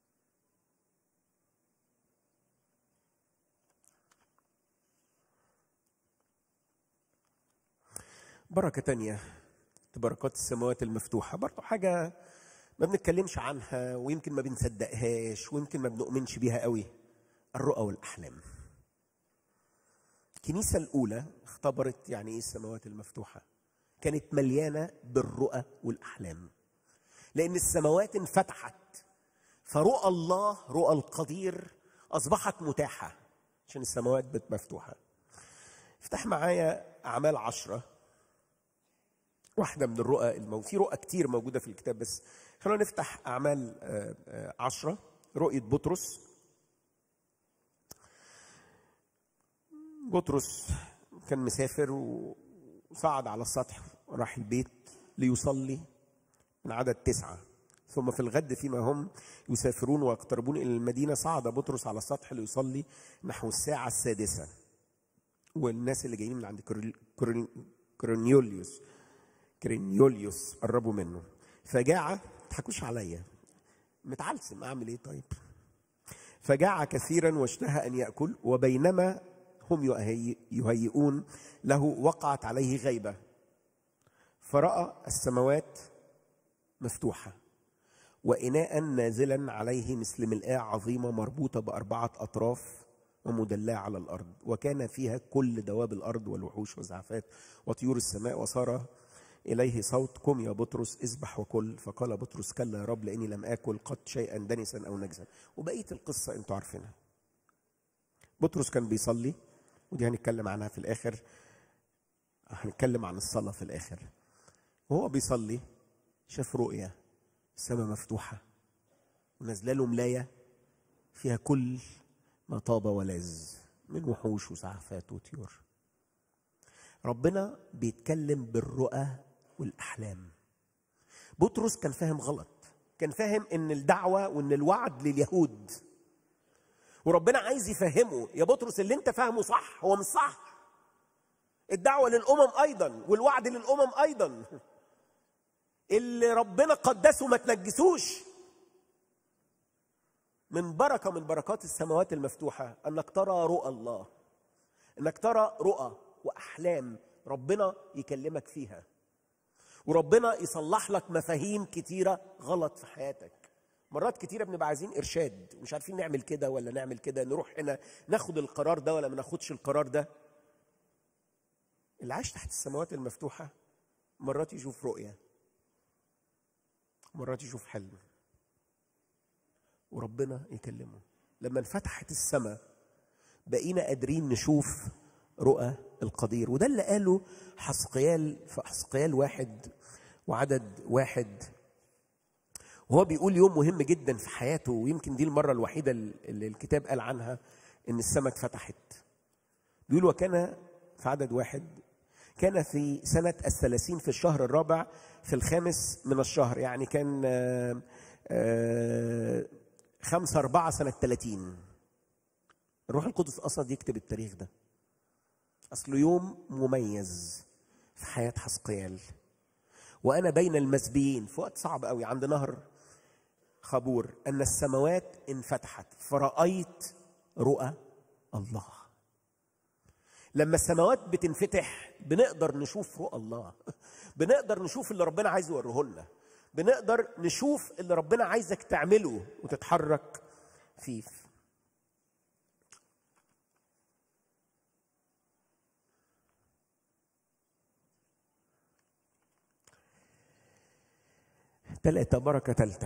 بركة تانية بركات السماوات المفتوحة برضه حاجة ما بنتكلمش عنها ويمكن ما بنصدقهاش ويمكن ما بنؤمنش بيها قوي الرؤى والأحلام الكنيسة الأولى اختبرت يعني إيه السماوات المفتوحة كانت مليانة بالرؤى والأحلام لأن السماوات انفتحت فرؤى الله رؤى القدير أصبحت متاحة عشان السماوات بت مفتوحة افتح معايا أعمال عشرة واحدة من الرؤى المو... في رؤى كتير موجودة في الكتاب بس خلونا نفتح أعمال آه، آه، عشرة رؤية بطرس بطرس كان مسافر وصعد على السطح وراح البيت ليصلي من عدد تسعة ثم في الغد فيما هم يسافرون ويقتربون إلى المدينة صعد بطرس على السطح ليصلي نحو الساعة السادسة والناس اللي جايين من عند كورل- كورل- كورنيوليوس كرينيوليوس قربوا منه فجاع تضحكوش عليا متعلسم اعمل ايه طيب فجاع كثيرا واشتهى ان ياكل وبينما هم يهي- يهيئون له وقعت عليه غيبه فراى السماوات مفتوحه واناء نازلا عليه مثل ملآه عظيمه مربوطه باربعه اطراف ومدلاه على الارض وكان فيها كل دواب الارض والوحوش والزعفات وطيور السماء وصار اليه صوت قم يا بطرس اذبح وكل فقال بطرس كلا يا رب لاني لم اكل قط شيئا دنسا او نجسا وبقيه القصه انتوا عارفينها بطرس كان بيصلي ودي هنتكلم عنها في الاخر هنتكلم عن الصلاه في الاخر وهو بيصلي شاف رؤيه السماء مفتوحه ونازله له ملايه فيها كل ما طاب ولذ من وحوش وزعفات وطيور ربنا بيتكلم بالرؤى والاحلام بطرس كان فاهم غلط كان فاهم ان الدعوه وان الوعد لليهود وربنا عايز يفهمه يا بطرس اللي انت فاهمه صح هو مش صح الدعوه للامم ايضا والوعد للامم ايضا اللي ربنا قدسه ما تنجسوش من بركه من بركات السماوات المفتوحه انك ترى رؤى الله انك ترى رؤى واحلام ربنا يكلمك فيها وربنا يصلح لك مفاهيم كتيره غلط في حياتك مرات كتيره بنبقى عايزين ارشاد ومش عارفين نعمل كده ولا نعمل كده نروح هنا ناخد القرار ده ولا ما ناخدش القرار ده اللي عايش تحت السماوات المفتوحه مرات يشوف رؤيه مرات يشوف حلم وربنا يكلمه لما انفتحت السماء بقينا قادرين نشوف رؤى القدير وده اللي قاله حسقيال في حسقيال واحد وعدد واحد وهو بيقول يوم مهم جدا في حياته ويمكن دي المرة الوحيدة اللي الكتاب قال عنها إن السماء اتفتحت بيقول وكان في عدد واحد كان في سنة الثلاثين في الشهر الرابع في الخامس من الشهر يعني كان آه، آه، خمسة أربعة سنة 30 الروح القدس قصد يكتب التاريخ ده أصله يوم مميز في حياة حسقيال وأنا بين المسبيين في وقت صعب قوي عند نهر خبور أن السماوات انفتحت فرأيت رؤى الله لما السماوات بتنفتح بنقدر نشوف رؤى الله بنقدر نشوف اللي ربنا عايز يوريه لنا بنقدر نشوف اللي ربنا عايزك تعمله وتتحرك فيه تلاتة بركة تالتة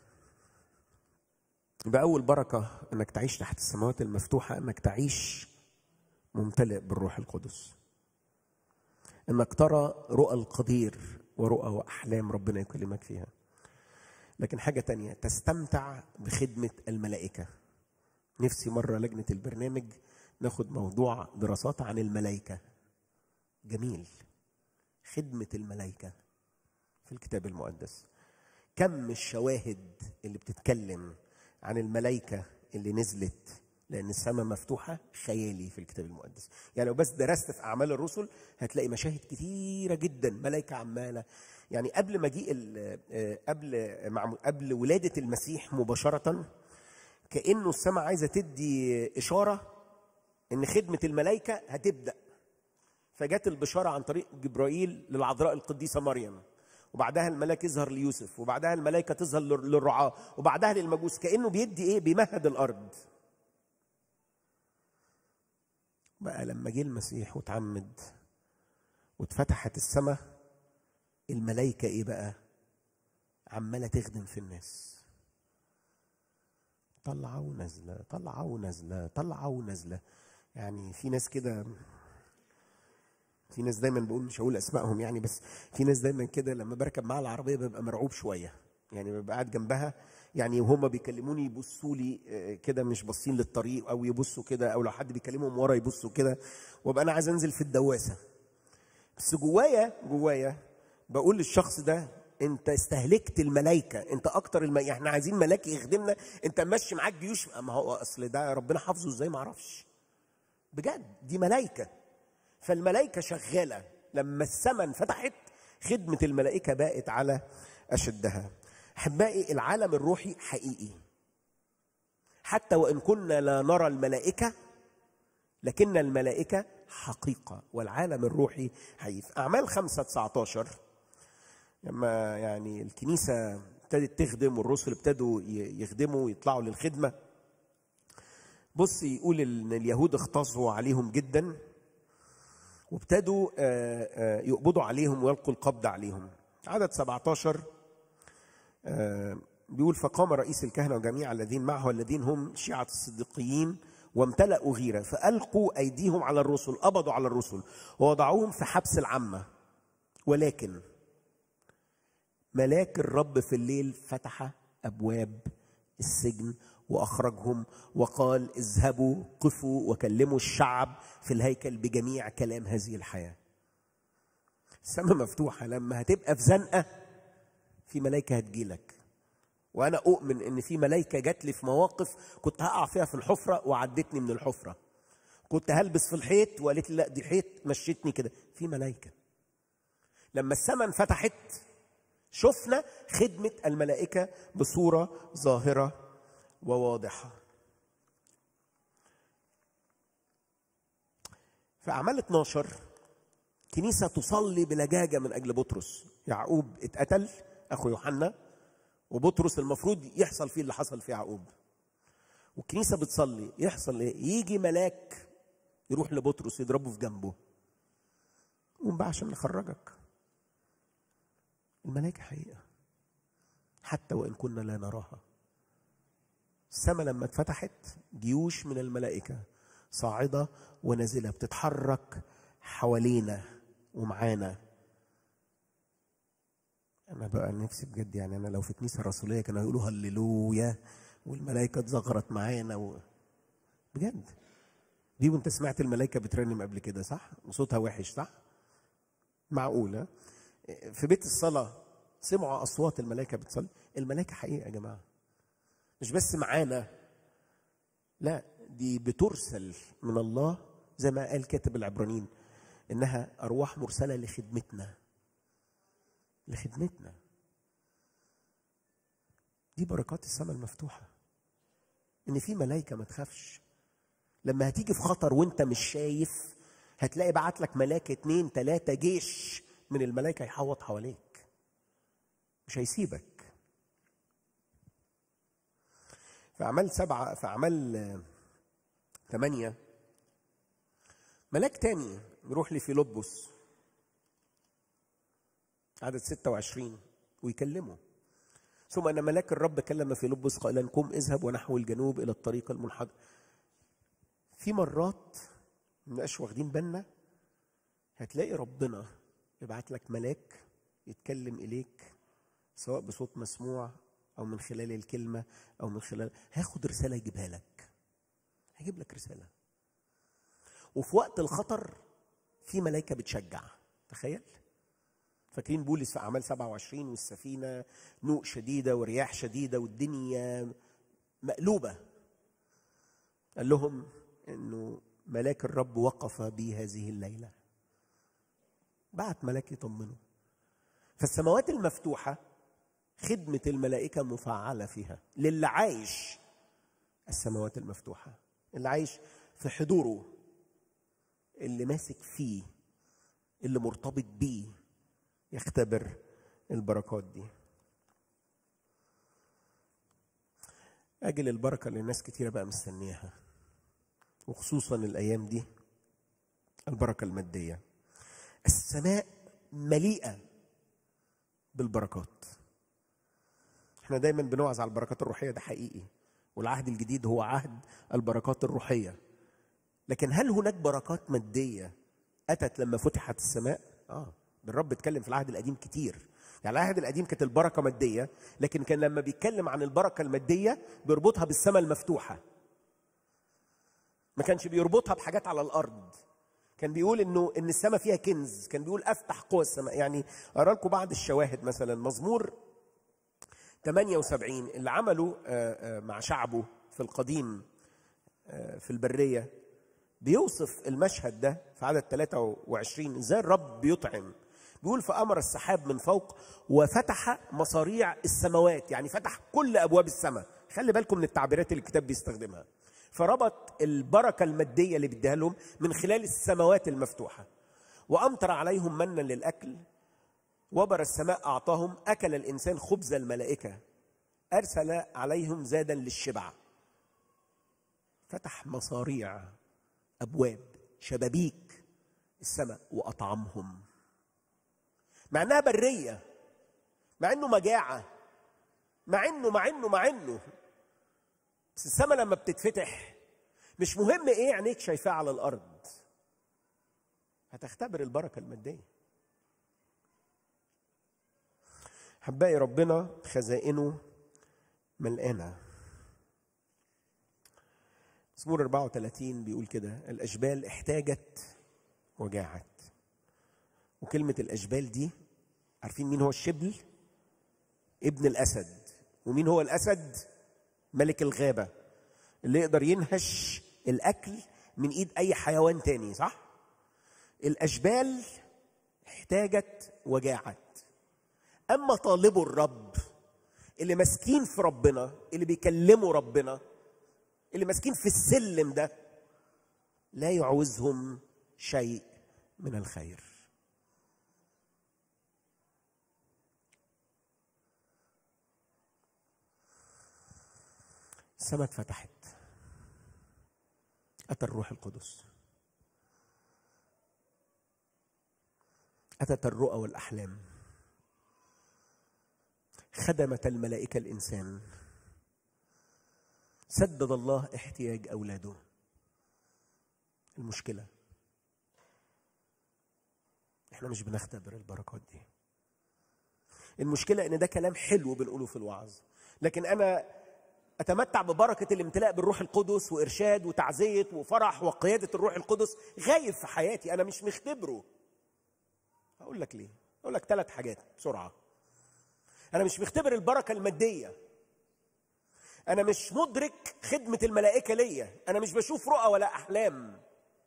يبقى أول بركة إنك تعيش تحت السماوات المفتوحة إنك تعيش ممتلئ بالروح القدس إنك ترى رؤى القدير ورؤى وأحلام ربنا يكلمك فيها لكن حاجة تانية تستمتع بخدمة الملائكة نفسي مرة لجنة البرنامج ناخد موضوع دراسات عن الملائكة جميل خدمة الملائكة في الكتاب المقدس كم الشواهد اللي بتتكلم عن الملائكة اللي نزلت لأن السماء مفتوحة خيالي في الكتاب المقدس يعني لو بس درست في أعمال الرسل هتلاقي مشاهد كتيرة جدا ملائكة عمالة يعني قبل مجيء ال- آه، قبل مع قبل ولادة المسيح مباشرة كأنه السماء عايزة تدي إشارة إن خدمة الملائكة هتبدأ فجت البشارة عن طريق جبرائيل للعذراء القديسة مريم وبعدها الملاك يظهر ليوسف وبعدها الملائكة تظهر لل- للرعاة وبعدها للمجوس كأنه بيدي إيه بيمهد الأرض بقى لما جه المسيح وتعمد واتفتحت السماء الملائكة إيه بقى عمالة تخدم في الناس طلعة ونازلة طلعة ونازلة طلعة ونازلة يعني في ناس كده في ناس دايما بقول مش هقول اسمائهم يعني بس في ناس دايما كده لما بركب معاها العربيه ببقى مرعوب شويه يعني ببقى قاعد جنبها يعني وهم بيكلموني يبصوا لي آه، كده مش باصين للطريق او يبصوا كده او لو حد بيكلمهم ورا يبصوا كده وابقى انا عايز انزل في الدواسه بس جوايا جوايا بقول للشخص ده انت استهلكت الملائكه انت اكتر الم... يعني احنا عايزين ملاك يخدمنا انت ماشي معاك جيوش ما هو اصل ده ربنا حافظه ازاي ما اعرفش بجد دي ملائكه فالملائكه شغاله لما السماء انفتحت خدمه الملائكه بقت على اشدها احبائي العالم الروحي حقيقي حتى وان كنا لا نرى الملائكه لكن الملائكه حقيقه والعالم الروحي حقيقي في اعمال 5 19 لما يعني الكنيسه ابتدت تخدم والرسل ابتدوا ي- يخدموا ويطلعوا للخدمه بص يقول ان اليهود اغتصبوا عليهم جدا وابتدوا آه، آه، يقبضوا عليهم ويلقوا القبض عليهم عدد 17 آه، بيقول فقام رئيس الكهنة وجميع الذين معه الذين هم شيعة الصديقيين وامتلأوا غيرة فألقوا أيديهم على الرسل قبضوا على الرسل ووضعوهم في حبس العامة ولكن ملاك الرب في الليل فتح أبواب السجن وأخرجهم وقال اذهبوا قفوا وكلموا الشعب في الهيكل بجميع كلام هذه الحياة السماء مفتوحة لما هتبقى في زنقة في ملائكة هتجيلك وأنا أؤمن إن في ملائكة جات لي في مواقف كنت هقع فيها في الحفرة وعدتني من الحفرة كنت هلبس في الحيط وقالت لي لا دي حيط مشيتني كده في ملائكة لما السماء انفتحت شفنا خدمة الملائكة بصورة ظاهرة وواضحة في أعمال 12 كنيسة تصلي بلجاجة من أجل بطرس يعقوب اتقتل أخو يوحنا وبطرس المفروض يحصل فيه اللي حصل في يعقوب والكنيسة بتصلي يحصل إيه؟ يجي ملاك يروح لبطرس يضربه في جنبه قوم بقى عشان نخرجك الملائكة حقيقة حتى وإن كنا لا نراها السماء لما اتفتحت جيوش من الملائكة صاعدة ونازلة بتتحرك حوالينا ومعانا أنا بقى نفسي بجد يعني أنا لو في كنيسة رسولية كانوا يقولوا هللويا والملائكة اتزغرت معانا و... بجد دي وانت سمعت الملائكة بترنم قبل كده صح؟ وصوتها وحش صح؟ معقولة في بيت الصلاة سمعوا أصوات الملائكة بتصلي الملائكة حقيقة يا جماعة مش بس معانا لا دي بترسل من الله زي ما قال كاتب العبرانيين انها ارواح مرسله لخدمتنا لخدمتنا دي بركات السماء المفتوحه ان في ملائكه ما تخافش لما هتيجي في خطر وانت مش شايف هتلاقي بعت لك ملاك اتنين تلاتة جيش من الملائكة يحوط حواليك مش هيسيبك في أعمال سبعة في أعمال آه، ثمانية ملاك تاني يروح لفيلبس عدد 26 ويكلمه ثم ان ملاك الرب كلم فيلبس قائلا قم اذهب ونحو الجنوب الى الطريق المنحدر في مرات ما واخدين بالنا هتلاقي ربنا يبعت لك ملاك يتكلم اليك سواء بصوت مسموع او من خلال الكلمه او من خلال هياخد رساله يجيبها لك هيجيب لك رساله وفي وقت الخطر في ملائكه بتشجع تخيل فاكرين بولس في اعمال 27 والسفينه نوء شديده ورياح شديده والدنيا مقلوبه قال لهم انه ملاك الرب وقف بي هذه الليله بعت ملاك يطمنه فالسماوات المفتوحه خدمه الملائكه مفعله فيها للي عايش السماوات المفتوحه اللي عايش في حضوره اللي ماسك فيه اللي مرتبط بيه يختبر البركات دي اجل البركه اللي الناس كتيره بقى مستنياها وخصوصا الايام دي البركه الماديه السماء مليئه بالبركات احنا دايما بنوعظ على البركات الروحيه ده حقيقي والعهد الجديد هو عهد البركات الروحيه لكن هل هناك بركات ماديه اتت لما فتحت السماء اه الرب اتكلم في العهد القديم كتير يعني العهد القديم كانت البركه ماديه لكن كان لما بيتكلم عن البركه الماديه بيربطها بالسماء المفتوحه ما كانش بيربطها بحاجات على الارض كان بيقول انه ان السماء فيها كنز كان بيقول افتح قوى السماء يعني اقرا لكم بعض الشواهد مثلا مزمور 78 اللي عمله آه، آه، مع شعبه في القديم آه، في البريه بيوصف المشهد ده في عدد 23 ازاي الرب بيطعم بيقول فامر السحاب من فوق وفتح مصاريع السماوات يعني فتح كل ابواب السماء خلي بالكم من التعبيرات اللي الكتاب بيستخدمها فربط البركه الماديه اللي بيديها لهم من خلال السماوات المفتوحه وامطر عليهم منا للاكل وبر السماء اعطاهم اكل الانسان خبز الملائكه ارسل عليهم زادا للشبع فتح مصاريع ابواب شبابيك السماء واطعمهم مع انها بريه مع انه مجاعه مع انه مع انه مع انه بس السماء لما بتتفتح مش مهم ايه عينيك شايفاه على الارض هتختبر البركه الماديه حبائي ربنا خزائنه ملقانه مزمور 34 بيقول كده الاشبال احتاجت وجاعت وكلمه الاشبال دي عارفين مين هو الشبل ابن الاسد ومين هو الاسد ملك الغابه اللي يقدر ينهش الاكل من ايد اي حيوان تاني صح الاشبال احتاجت وجاعت اما طالبوا الرب اللي ماسكين في ربنا اللي بيكلموا ربنا اللي ماسكين في السلم ده لا يعوزهم شيء من الخير السماء اتفتحت أتى الروح القدس أتت الرؤى والأحلام خدمت الملائكة الإنسان سدد الله احتياج أولاده المشكلة احنا مش بنختبر البركات دي المشكلة ان ده كلام حلو بنقوله في الوعظ لكن انا اتمتع ببركه الامتلاء بالروح القدس وارشاد وتعزيه وفرح وقياده الروح القدس غايب في حياتي انا مش مختبره هقول لك ليه اقول لك ثلاث حاجات بسرعه انا مش مختبر البركه الماديه انا مش مدرك خدمه الملائكه ليا انا مش بشوف رؤى ولا احلام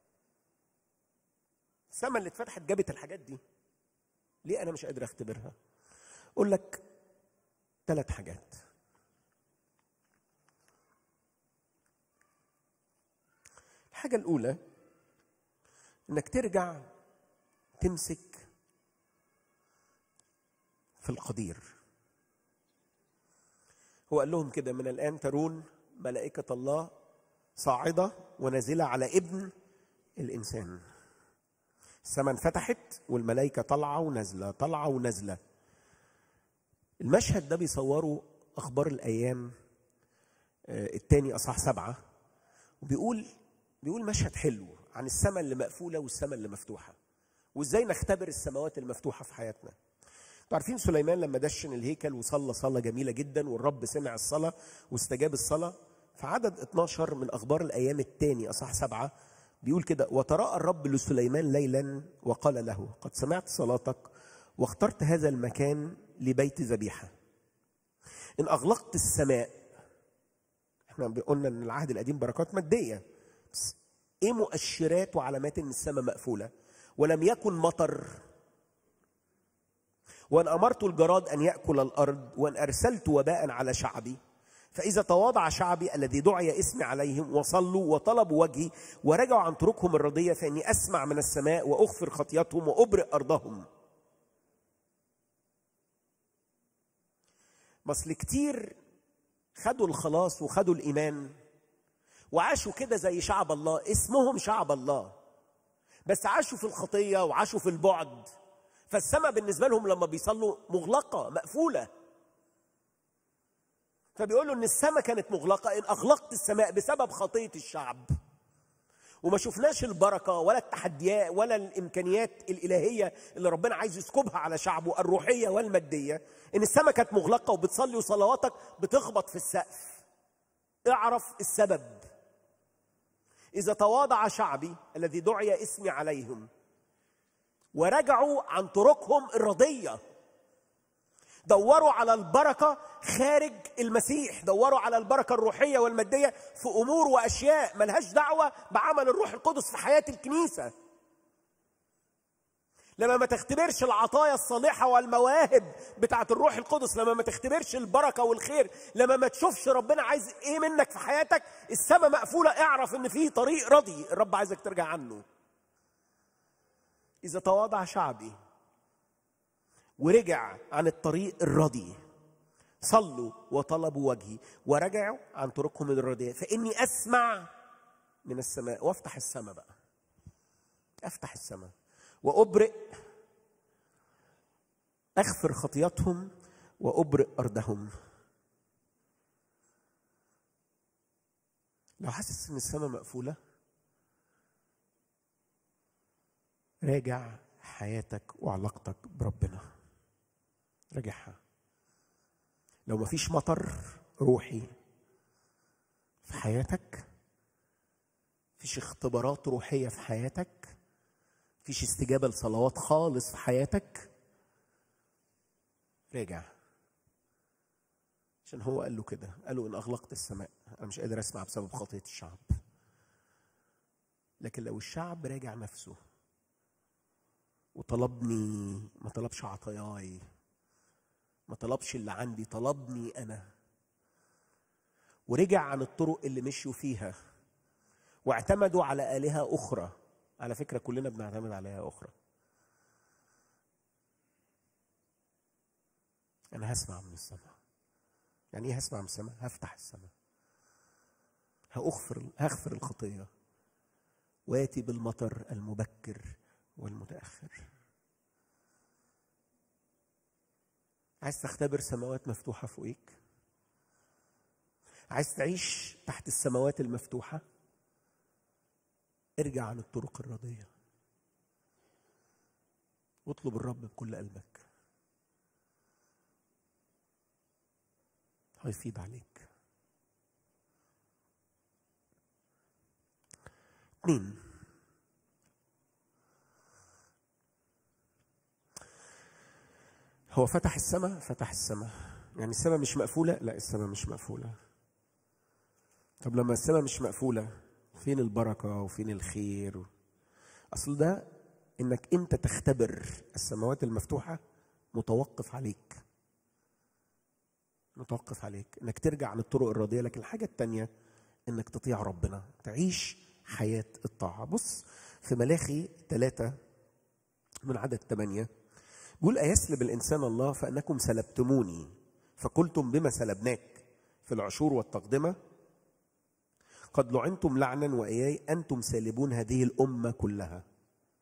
السما اللي اتفتحت جابت الحاجات دي ليه انا مش قادر اختبرها اقول لك ثلاث حاجات الحاجة الأولى إنك ترجع تمسك في القدير هو قال لهم كده من الآن ترون ملائكة الله صاعدة ونازلة على ابن الإنسان السماء انفتحت والملائكة طالعة ونازلة طالعة ونازلة المشهد ده بيصوروا اخبار الايام آه، الثاني اصح سبعه وبيقول بيقول مشهد حلو عن السماء اللي مقفوله والسماء اللي مفتوحه وازاي نختبر السماوات المفتوحه في حياتنا انتوا عارفين سليمان لما دشن الهيكل وصلى صلاه جميله جدا والرب سمع الصلاه واستجاب الصلاه في عدد 12 من اخبار الايام الثاني اصح سبعه بيقول كده وتراءى الرب لسليمان ليلا وقال له قد سمعت صلاتك واخترت هذا المكان لبيت ذبيحه ان اغلقت السماء احنا قلنا ان العهد القديم بركات ماديه بس ايه مؤشرات وعلامات ان السماء مقفوله ولم يكن مطر وان امرت الجراد ان ياكل الارض وان ارسلت وباء على شعبي فاذا تواضع شعبي الذي دعي اسمي عليهم وصلوا وطلبوا وجهي ورجعوا عن طرقهم الرديه فاني اسمع من السماء واغفر خطيتهم وابرئ ارضهم اصل كتير خدوا الخلاص وخدوا الايمان وعاشوا كده زي شعب الله اسمهم شعب الله بس عاشوا في الخطيه وعاشوا في البعد فالسماء بالنسبه لهم لما بيصلوا مغلقه مقفوله فبيقولوا ان السماء كانت مغلقه ان اغلقت السماء بسبب خطيه الشعب وما شفناش البركه ولا التحديات ولا الامكانيات الالهيه اللي ربنا عايز يسكبها على شعبه الروحيه والماديه ان السماء كانت مغلقه وبتصلي وصلواتك بتخبط في السقف اعرف السبب اذا تواضع شعبي الذي دعي اسمي عليهم ورجعوا عن طرقهم الرضيه دوروا على البركه خارج المسيح دوروا على البركه الروحيه والماديه في امور واشياء ملهاش دعوه بعمل الروح القدس في حياه الكنيسه لما ما تختبرش العطايا الصالحه والمواهب بتاعه الروح القدس لما ما تختبرش البركه والخير لما ما تشوفش ربنا عايز ايه منك في حياتك السماء مقفوله اعرف ان في طريق رضي الرب عايزك ترجع عنه اذا تواضع شعبي ورجع عن الطريق الردي صلوا وطلبوا وجهي ورجعوا عن طرقهم الرديئة فإني أسمع من السماء وافتح السماء بقى أفتح السماء وأبرئ أغفر خطياتهم وأبرئ أرضهم لو حاسس إن السماء مقفولة راجع حياتك وعلاقتك بربنا راجعها لو مفيش مطر روحي في حياتك مفيش اختبارات روحية في حياتك مفيش استجابة لصلوات خالص في حياتك راجع عشان هو قال له كده قال له إن أغلقت السماء أنا مش قادر أسمع بسبب خطية الشعب لكن لو الشعب راجع نفسه وطلبني ما طلبش عطاياي ما طلبش اللي عندي طلبني انا ورجع عن الطرق اللي مشوا فيها واعتمدوا على الهه اخرى على فكره كلنا بنعتمد على الهه اخرى انا هسمع من السماء يعني ايه هسمع من السماء هفتح السماء هأغفر هغفر الخطيه واتي بالمطر المبكر والمتاخر عايز تختبر سماوات مفتوحه فوقيك عايز تعيش تحت السماوات المفتوحه ارجع عن الطرق الرديه واطلب الرب بكل قلبك هيفيض عليك اثنين هو فتح السماء فتح السماء يعني السماء مش مقفولة لا السماء مش مقفولة طب لما السماء مش مقفولة فين البركة وفين الخير أصل ده إنك أنت تختبر السماوات المفتوحة متوقف عليك متوقف عليك إنك ترجع عن الطرق الراضية لكن الحاجة التانية إنك تطيع ربنا تعيش حياة الطاعة بص في ملاخي ثلاثة من عدد ثمانية بيقول أيسلب الإنسان الله فأنكم سلبتموني فقلتم بما سلبناك في العشور والتقدمة قد لعنتم لعنا وإياي أنتم سالبون هذه الأمة كلها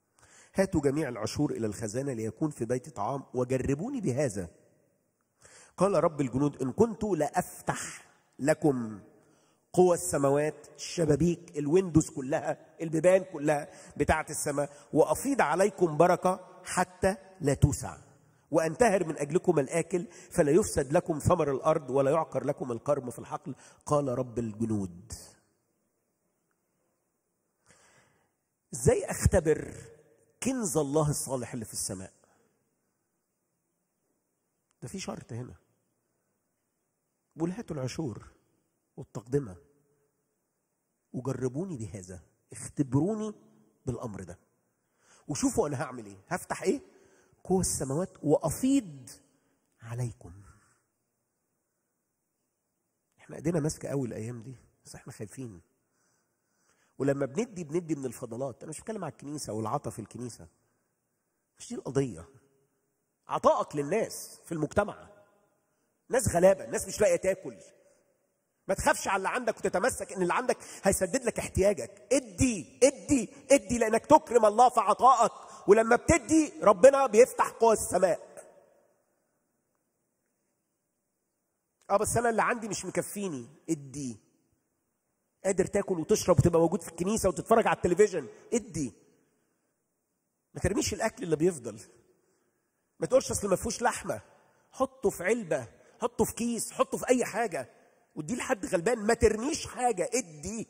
هاتوا جميع العشور إلى الخزانة ليكون في بيت طعام وجربوني بهذا قال رب الجنود ان كنت لافتح لكم قوى السماوات الشبابيك الويندوز كلها البيبان كلها بتاعه السماء وافيض عليكم بركه حتى لا توسع وانتهر من اجلكم الاكل فلا يفسد لكم ثمر الارض ولا يعقر لكم القرم في الحقل قال رب الجنود ازاي اختبر كنز الله الصالح اللي في السماء ده في شرط هنا بقول هاتوا العشور والتقدمه وجربوني بهذا اختبروني بالامر ده وشوفوا انا هعمل ايه هفتح ايه قوى السماوات وافيض عليكم احنا ايدينا ماسكه قوي الايام دي بس احنا خايفين ولما بندي بندي من الفضلات انا مش بتكلم على الكنيسه والعطا في الكنيسه مش دي القضيه عطائك للناس في المجتمع ناس غلابه ناس مش لاقيه تاكل ما تخافش على اللي عندك وتتمسك ان اللي عندك هيسدد لك احتياجك ادي ادي ادي لانك تكرم الله في عطائك ولما بتدي ربنا بيفتح قوى السماء اه بس انا اللي عندي مش مكفيني ادي قادر تاكل وتشرب وتبقى موجود في الكنيسه وتتفرج على التلفزيون ادي ما ترميش الاكل اللي بيفضل ما تقولش اصل ما فيهوش لحمه حطه في علبه حطه في كيس حطه في اي حاجه ودي لحد غلبان ما ترميش حاجه ادي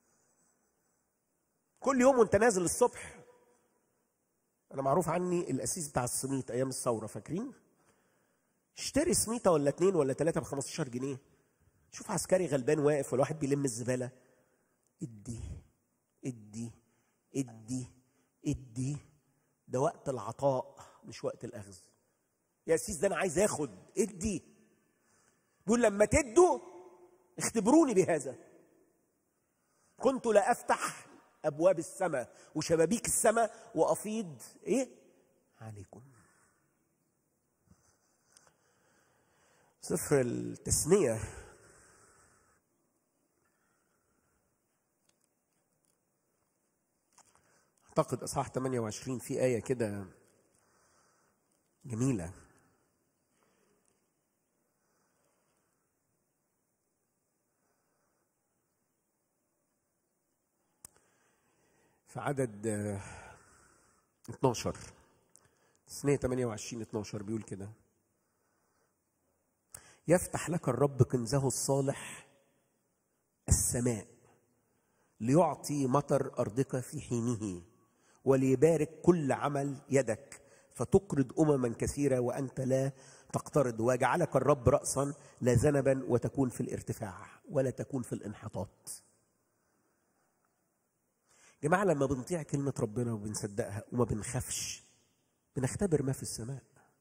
كل يوم وانت نازل الصبح انا معروف عني الاسيس بتاع السميط ايام الثوره فاكرين اشتري سميطه ولا اتنين ولا تلاته ب 15 جنيه شوف عسكري غلبان واقف ولا واحد بيلم الزباله ادي ادي ادي ادي ده وقت العطاء مش وقت الاخذ يا سيس ده انا عايز اخد ادي بيقول لما تدوا اختبروني بهذا كنت لا افتح ابواب السماء وشبابيك السماء وافيض ايه عليكم سفر التثنيه اعتقد اصحاح 28 في ايه كده جميله في عدد آه، 12 تثنية 28 12 بيقول كده يفتح لك الرب كنزه الصالح السماء ليعطي مطر أرضك في حينه وليبارك كل عمل يدك فتقرض أمما كثيرة وأنت لا تقترض ويجعلك الرب رأسا لا ذنبا وتكون في الارتفاع ولا تكون في الانحطاط جماعة لما بنطيع كلمة ربنا وبنصدقها وما بنخافش بنختبر ما في السماء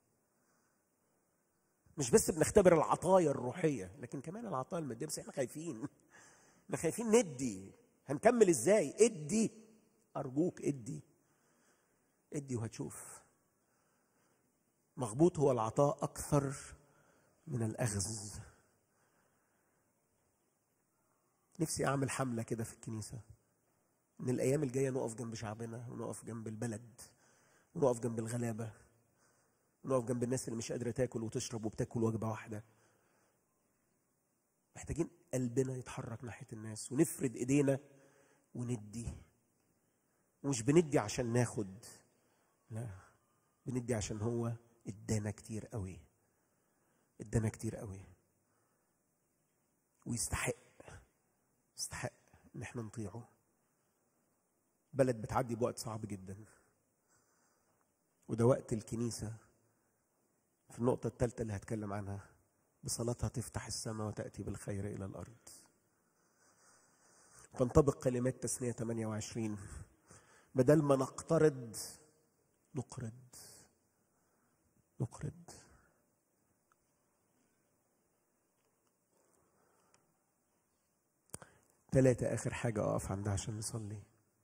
مش بس بنختبر العطايا الروحية لكن كمان العطايا المادية بس احنا خايفين احنا خايفين ندي هنكمل ازاي ادي ارجوك ادي ادي وهتشوف مغبوط هو العطاء اكثر من الاخذ نفسي اعمل حمله كده في الكنيسه ان الايام الجايه نقف جنب شعبنا ونقف جنب البلد ونقف جنب الغلابه ونقف جنب الناس اللي مش قادره تاكل وتشرب وبتاكل وجبه واحده محتاجين قلبنا يتحرك ناحيه الناس ونفرد ايدينا وندي ومش بندي عشان ناخد لا بندي عشان هو ادانا كتير قوي ادانا كتير قوي ويستحق يستحق ان احنا نطيعه بلد بتعدي بوقت صعب جدا وده وقت الكنيسة في النقطة الثالثة اللي هتكلم عنها بصلاتها تفتح السماء وتأتي بالخير إلى الأرض تنطبق كلمات تسنية 28 بدل ما نقترض نقرض نقرض ثلاثة آخر حاجة أقف عندها عشان نصلي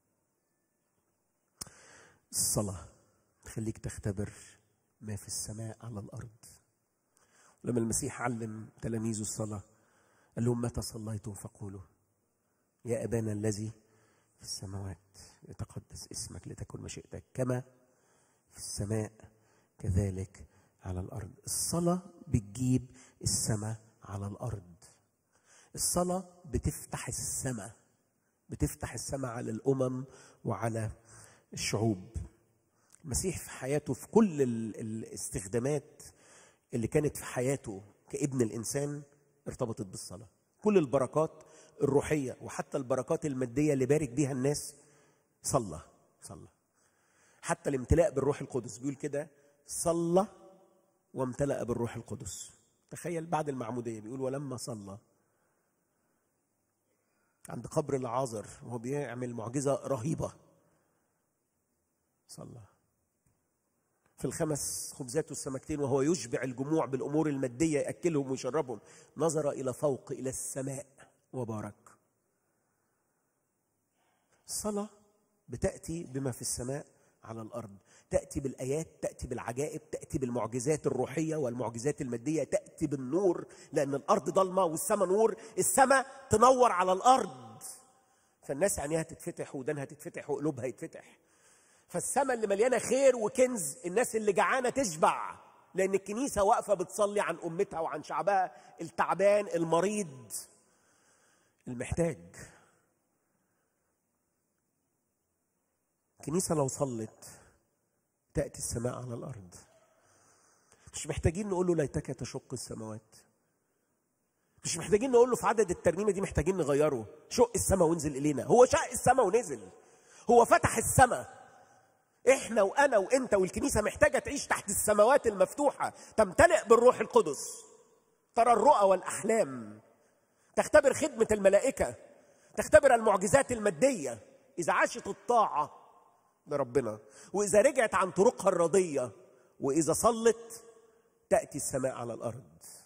الصلاة تخليك تختبر ما في السماء على الأرض لما المسيح علم تلاميذه الصلاة قال لهم متى صليتم فقولوا يا أبانا الذي في السماوات يتقدس اسمك لتكن مشيئتك كما في السماء كذلك على الارض الصلاه بتجيب السماء على الارض الصلاه بتفتح السماء بتفتح السماء على الامم وعلى الشعوب المسيح في حياته في كل ال- الاستخدامات اللي كانت في حياته كابن الانسان ارتبطت بالصلاه كل البركات الروحيه وحتى البركات الماديه اللي بارك بيها الناس صلى صلى حتى الامتلاء بالروح القدس بيقول كده صلى وامتلأ بالروح القدس تخيل بعد المعموديه بيقول ولما صلى عند قبر العازر وهو بيعمل معجزه رهيبه صلى في الخمس خبزات والسمكتين وهو يشبع الجموع بالامور الماديه ياكلهم ويشربهم نظر الى فوق الى السماء وبارك الصلاه بتاتي بما في السماء على الارض تاتي بالايات تاتي بالعجائب تاتي بالمعجزات الروحيه والمعجزات الماديه تاتي بالنور لان الارض ضلمه والسماء نور السماء تنور على الارض فالناس عينيها تتفتح ودانها تتفتح وقلوبها يتفتح فالسماء اللي مليانه خير وكنز الناس اللي جعانه تشبع لان الكنيسه واقفه بتصلي عن امتها وعن شعبها التعبان المريض المحتاج الكنيسه لو صلت تاتي السماء على الارض مش محتاجين نقول له ليتك تشق السماوات مش محتاجين نقول له في عدد الترنيمه دي محتاجين نغيره شق السماء وانزل الينا هو شق السماء ونزل هو فتح السماء احنا وانا وانت والكنيسه محتاجه تعيش تحت السماوات المفتوحه تمتلئ بالروح القدس ترى الرؤى والاحلام تختبر خدمه الملائكه تختبر المعجزات الماديه اذا عاشت الطاعه لربنا واذا رجعت عن طرقها الرضيه واذا صلت تاتي السماء على الارض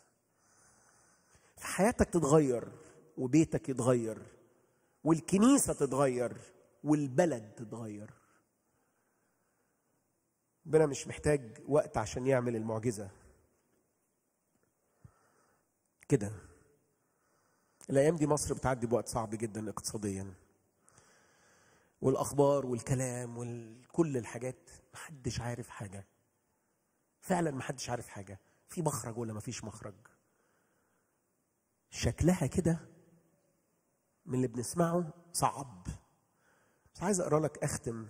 حياتك تتغير وبيتك يتغير والكنيسه تتغير والبلد تتغير ربنا مش محتاج وقت عشان يعمل المعجزه كده الايام دي مصر بتعدي بوقت صعب جدا اقتصاديا والاخبار والكلام وكل الحاجات محدش عارف حاجه فعلا محدش عارف حاجه في مخرج ولا مفيش مخرج شكلها كده من اللي بنسمعه صعب بس عايز اقرا لك اختم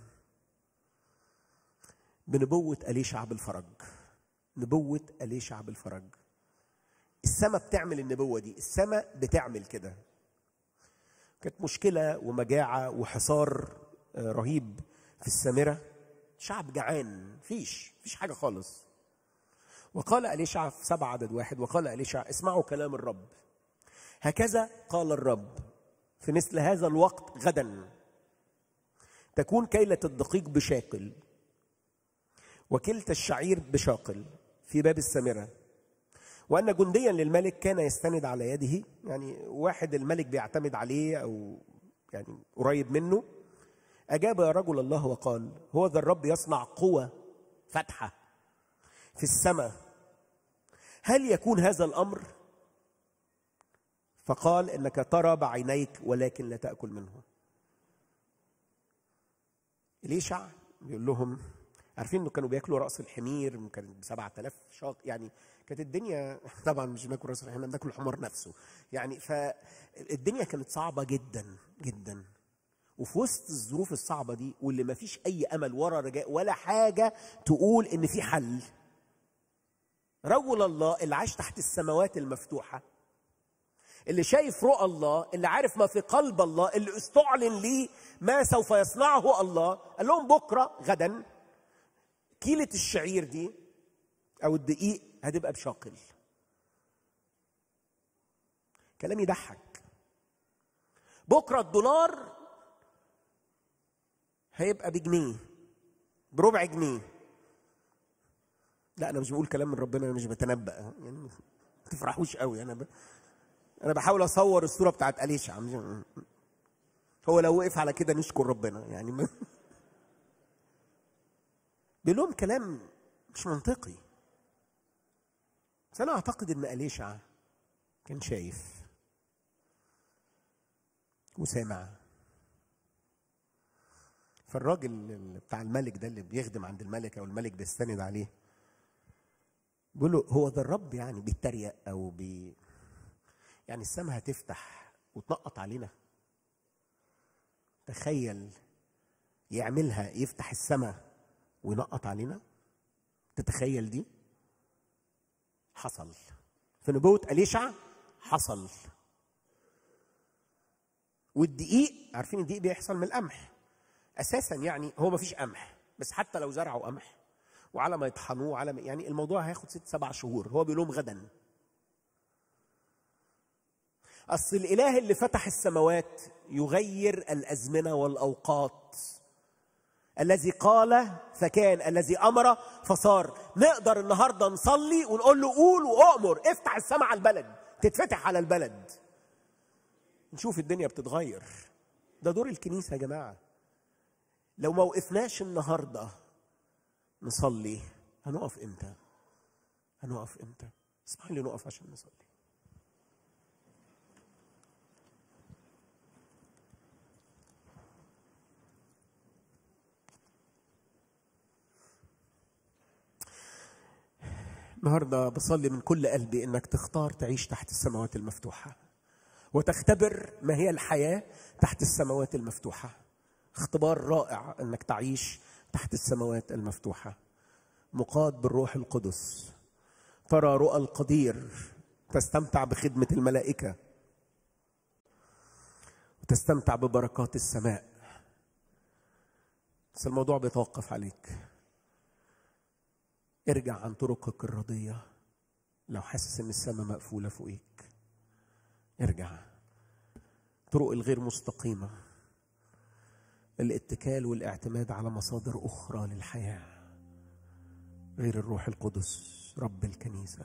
بنبوة أليشع بالفرج نبوة أليشع بالفرج السماء بتعمل النبوة دي السماء بتعمل كده كانت مشكلة ومجاعة وحصار آه، رهيب في السامرة شعب جعان فيش فيش حاجة خالص وقال أليشع في سبع عدد واحد وقال أليشع اسمعوا كلام الرب هكذا قال الرب في مثل هذا الوقت غدا تكون كيلة الدقيق بشاكل وكلتا الشعير بشاقل في باب السامرة وأن جنديا للملك كان يستند على يده يعني واحد الملك بيعتمد عليه أو يعني قريب منه أجاب يا رجل الله وقال هو ذا الرب يصنع قوة فتحة في السماء هل يكون هذا الأمر فقال إنك ترى بعينيك ولكن لا تأكل منه ليشع بيقول لهم عارفين انه كانوا بياكلوا راس الحمير كانت ب 7000 شاط يعني كانت الدنيا طبعا مش بناكل راس الحمير بناكل الحمار نفسه يعني فالدنيا كانت صعبه جدا جدا وفي وسط الظروف الصعبه دي واللي ما فيش اي امل ورا رجاء ولا حاجه تقول ان في حل رجل الله اللي عاش تحت السماوات المفتوحه اللي شايف رؤى الله اللي عارف ما في قلب الله اللي استعلن ليه ما سوف يصنعه الله قال لهم بكره غدا كيلة الشعير دي أو الدقيق هتبقى بشاقل كلام يضحك بكرة الدولار هيبقى بجنيه بربع جنيه لا أنا مش بقول كلام من ربنا أنا مش بتنبأ يعني ما تفرحوش قوي أنا ب... أنا بحاول أصور الصورة بتاعت أليشع مش- هو لو وقف على كده نشكر ربنا يعني ما... بيقول لهم كلام مش منطقي بس انا اعتقد ان اليشع كان شايف وسامع فالراجل اللي بتاع الملك ده اللي بيخدم عند الملك او الملك بيستند عليه بيقول له هو ده الرب يعني بيتريق او بي يعني السماء هتفتح وتنقط علينا تخيل يعملها يفتح السماء وينقط علينا تتخيل دي حصل في نبوة أليشع حصل والدقيق عارفين الدقيق بيحصل من القمح اساسا يعني هو ما فيش قمح بس حتى لو زرعوا قمح وعلى ما يطحنوه على ما يعني الموضوع هياخد ست سبع شهور هو بيقول لهم غدا اصل الاله اللي فتح السماوات يغير الازمنه والاوقات الذي قال فكان الذي امر فصار نقدر النهارده نصلي ونقول له قول وامر افتح السماء على البلد تتفتح على البلد نشوف الدنيا بتتغير ده دور الكنيسه يا جماعه لو ما وقفناش النهارده نصلي هنقف امتى هنقف امتى اسمح لي نقف عشان نصلي النهارده بصلي من كل قلبي انك تختار تعيش تحت السماوات المفتوحه وتختبر ما هي الحياه تحت السماوات المفتوحه اختبار رائع انك تعيش تحت السماوات المفتوحه مقاد بالروح القدس ترى رؤى القدير تستمتع بخدمه الملائكه وتستمتع ببركات السماء بس الموضوع بيتوقف عليك ارجع عن طرقك الرضيه لو حاسس ان السماء مقفوله فوقيك ارجع طرق الغير مستقيمه الاتكال والاعتماد على مصادر اخرى للحياه غير الروح القدس رب الكنيسه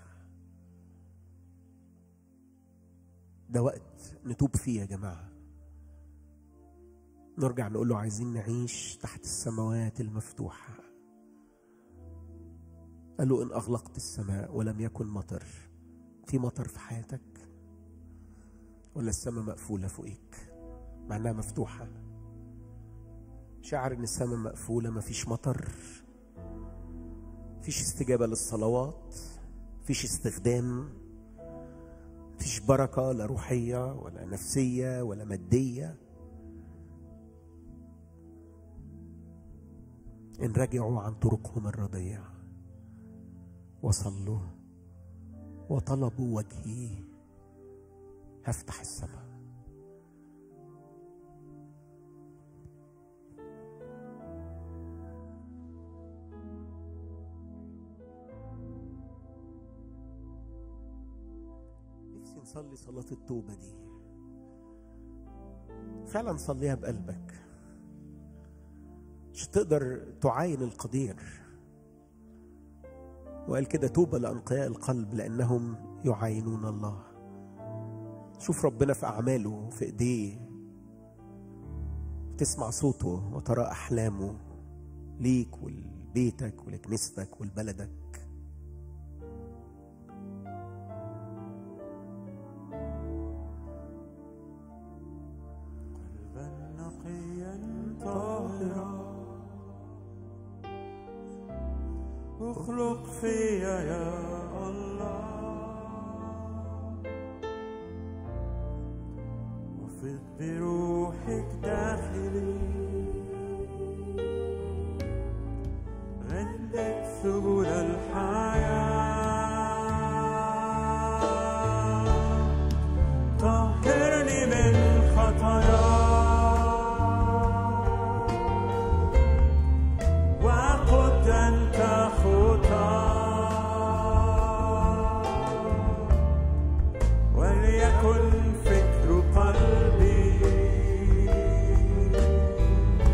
ده وقت نتوب فيه يا جماعه نرجع نقول له عايزين نعيش تحت السماوات المفتوحه قال له ان اغلقت السماء ولم يكن مطر في مطر في حياتك ولا السماء مقفوله فوقيك مع انها مفتوحه شعر ان السماء مقفوله مفيش مطر مفيش استجابه للصلوات مفيش استخدام مفيش بركه لا روحيه ولا نفسيه ولا ماديه ان رجعوا عن طرقهم الرضيه وصلوا وطلبوا وجهي هفتح السماء نفسي نصلي صلاة التوبة دي فعلا صليها بقلبك مش تقدر تعاين القدير وقال كده توبة لأنقياء القلب لأنهم يعاينون الله شوف ربنا في أعماله في إيديه تسمع صوته وترى أحلامه ليك ولبيتك ولكنيستك ولبلدك قلبا نقيا طاهرا اخلق فيا يا الله وفض بروحك داخلي غلق سبل الحياه طهرني من خطايا وقد أنت خطى وليكن فكر قلبي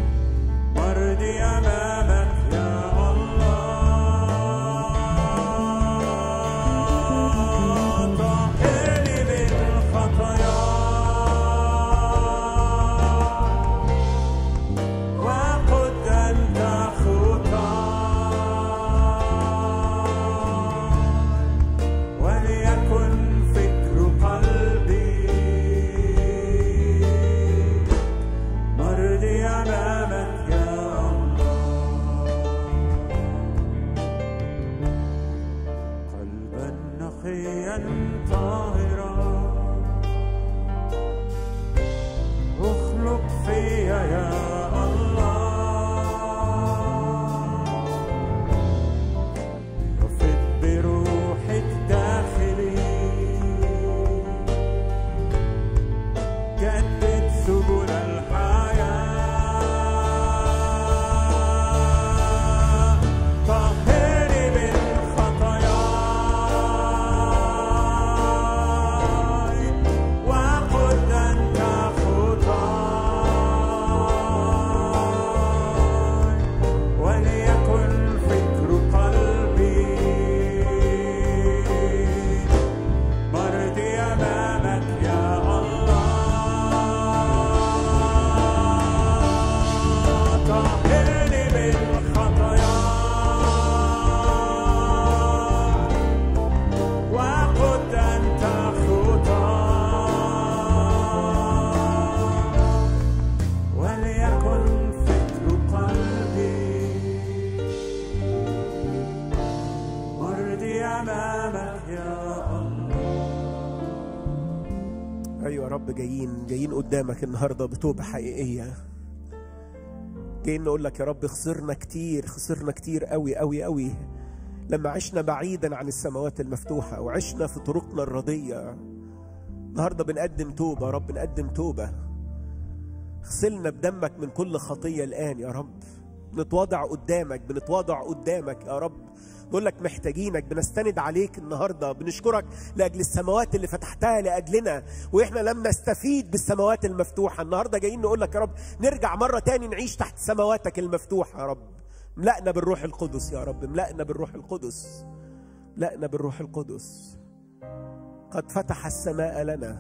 جايين جايين قدامك النهارده بتوبه حقيقيه جايين نقول لك يا رب خسرنا كتير خسرنا كتير قوي قوي قوي لما عشنا بعيدا عن السماوات المفتوحه وعشنا في طرقنا الرديه النهارده بنقدم توبه يا رب بنقدم توبه اغسلنا بدمك من كل خطيه الان يا رب بنتواضع قدامك بنتواضع قدامك يا رب نقول لك محتاجينك بنستند عليك النهارده بنشكرك لاجل السماوات اللي فتحتها لاجلنا واحنا لم نستفيد بالسماوات المفتوحه النهارده جايين نقول لك يا رب نرجع مره تاني نعيش تحت سماواتك المفتوحه يا رب ملأنا بالروح القدس يا رب ملأنا بالروح القدس ملأنا بالروح القدس قد فتح السماء لنا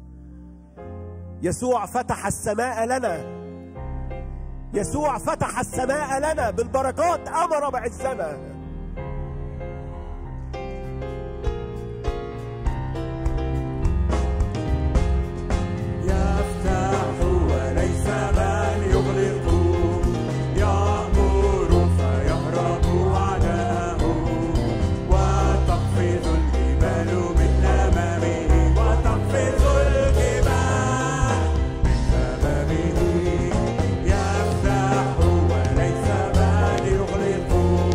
يسوع فتح السماء لنا يسوع فتح السماء لنا بالبركات امر بعزنا يفتح وليس بل يغلق يأمر فيهرب عداه وتقفز الجبال من أمامه وتقفز الجبال من أمامه يفتح وليس بل يغلق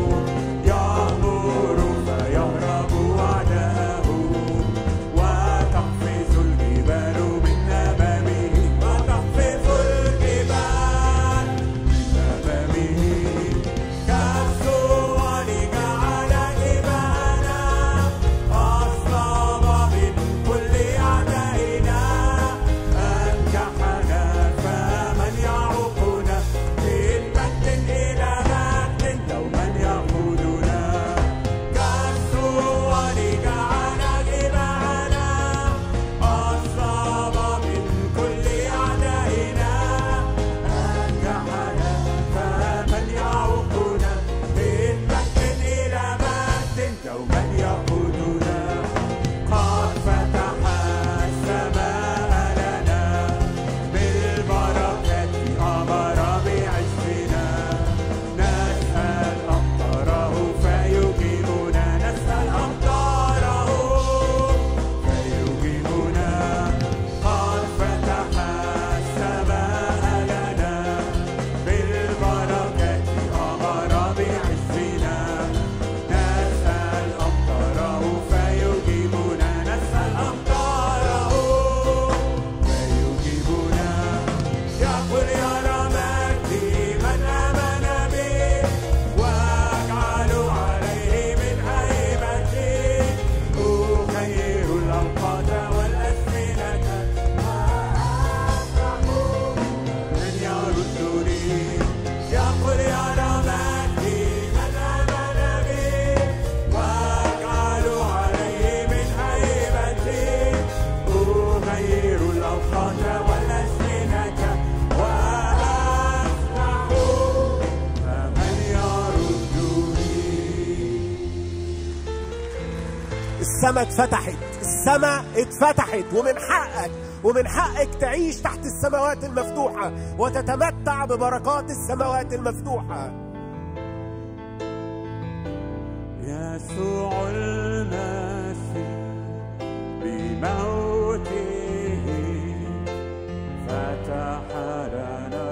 يأمر فيهرب عداه وتقفز الجبال من أمامه وتقفز الجبال من أمامه كالصور جعل إبانا أصلب من كل أعدائنا أنجحنا فمن يعوقنا من مجد إلى مجد دوما يقودنا كالصور جعل إبانا أصلب من كل أعدائنا أنجحنا فمن يعوقنا من مجد إلى مجد دوما يقودنا قد فتح السماء لنا بالبركات أمر بعزنا نسأل أمطاره فيجيبنا نسأل أمطاره فيجيبنا قد فتح السماء لنا بالبركات أمر بعزنا نسأل أمطاره فيجيبنا نسأل أمطاره فيجيبنا يقول يا رمادي من آمن به واجعلوا عليه من هيبتي أغير الأوقات والأزمنة وأفرح من يردني يقول يا رمادي من آمن به واجعلوا عليه من هيبتي أغير الأوقات والأزمنة وأفرح فمن يردني السماء اتفتحت السماء اتفتحت ومن حقك ومن حقك تعيش تحت السماوات المفتوحة وتتمتع ببركات السماوات المفتوحة يسوع المسيح بموته فتح لنا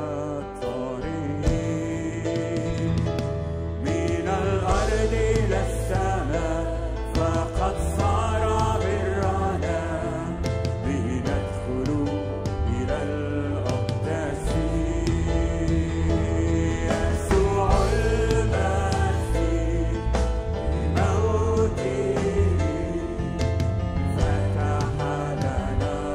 الطريق من الأرض إلى السماء فقد صار برنا به ندخل إلى الأقداس يسوع المسيح بموته فتح لنا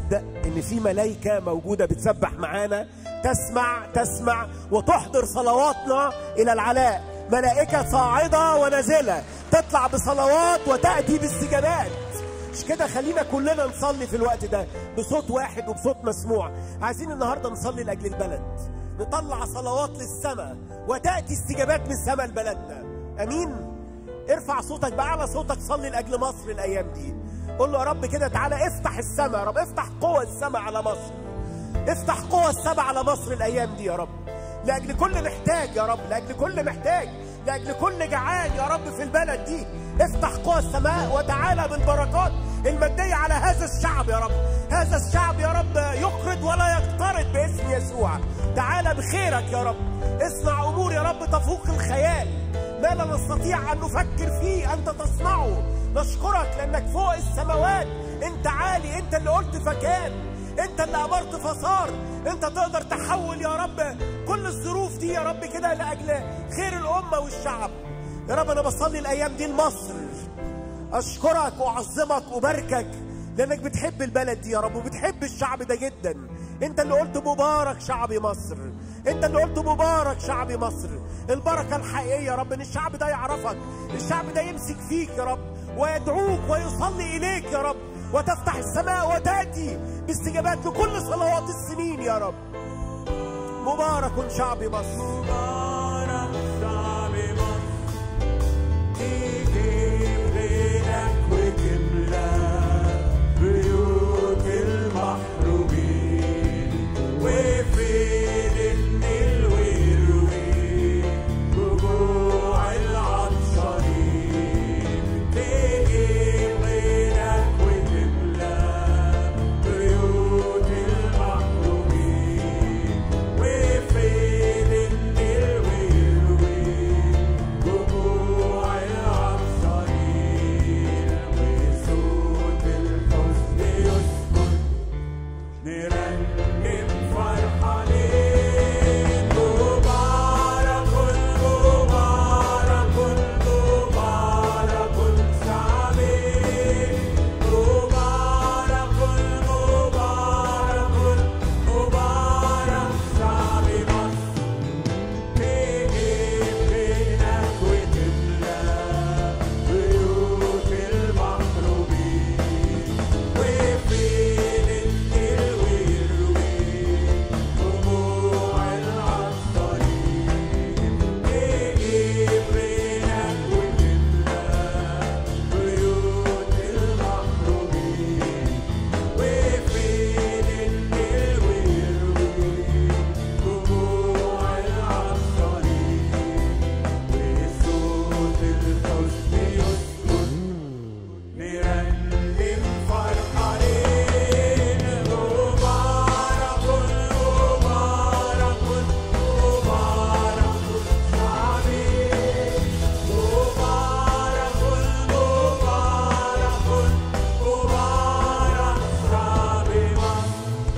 تصدق ان في ملائكه موجوده بتسبح معانا تسمع تسمع وتحضر صلواتنا الى العلاء ملائكه صاعده ونازله تطلع بصلوات وتاتي باستجابات مش كده خلينا كلنا نصلي في الوقت ده بصوت واحد وبصوت مسموع عايزين النهارده نصلي لاجل البلد نطلع صلوات للسماء وتاتي استجابات من السماء لبلدنا امين ارفع صوتك باعلى صوتك صلي لاجل مصر الايام دي قول له يا رب كده تعالى افتح السماء يا رب افتح قوة السماء على مصر افتح قوة السماء على مصر الايام دي يا رب لاجل كل محتاج يا رب لاجل كل محتاج لاجل كل جعان يا رب في البلد دي افتح قوى السماء وتعالى بالبركات المادية على هذا الشعب يا رب هذا الشعب يا رب يقرض ولا يقترض باسم يسوع تعالى بخيرك يا رب اصنع امور يا رب تفوق الخيال ما لا نستطيع ان نفكر فيه انت تصنعه نشكرك لانك فوق السماوات انت عالي انت اللي قلت فكان انت اللي امرت فصار انت تقدر تحول يا رب كل الظروف دي يا رب كده لاجل خير الامه والشعب يا رب انا بصلي الايام دي لمصر اشكرك واعظمك وباركك لانك بتحب البلد دي يا رب وبتحب الشعب ده جدا انت اللي قلت مبارك شعبي مصر انت اللي قلت مبارك شعبي مصر البركه الحقيقيه يا رب ان الشعب ده يعرفك الشعب ده يمسك فيك يا رب ويدعوك ويصلي اليك يا رب وتفتح السماء وتاتي باستجابات لكل صلوات السنين يا رب مبارك شعبي مصر مبارك شعب مصر تيجي بغيرك وتملى بيوت المحرومين وفين النيل ويروي رجوع العطشانين تيجي بغيرك وتملى بيوت المحرومين وفين النيل ويروي رجوع العطشانين وصوت الحزن يسكن نرنم فرحانين مبارك مبارك مبارك شعبي مبارك مبارك مبارك شعبي مصر تيجي بينك وتملى بيوت المحرومين وفين النيل ويروي دموع العطشانين تيجي بينك وتملى بيوت المحرومين وفين النيل ويروي دموع العطشانين وصوت الحزن يسكن نرنم فرحانين مبارك مبارك مبارك شعبي مبارك مبارك مبارك شعبي مصر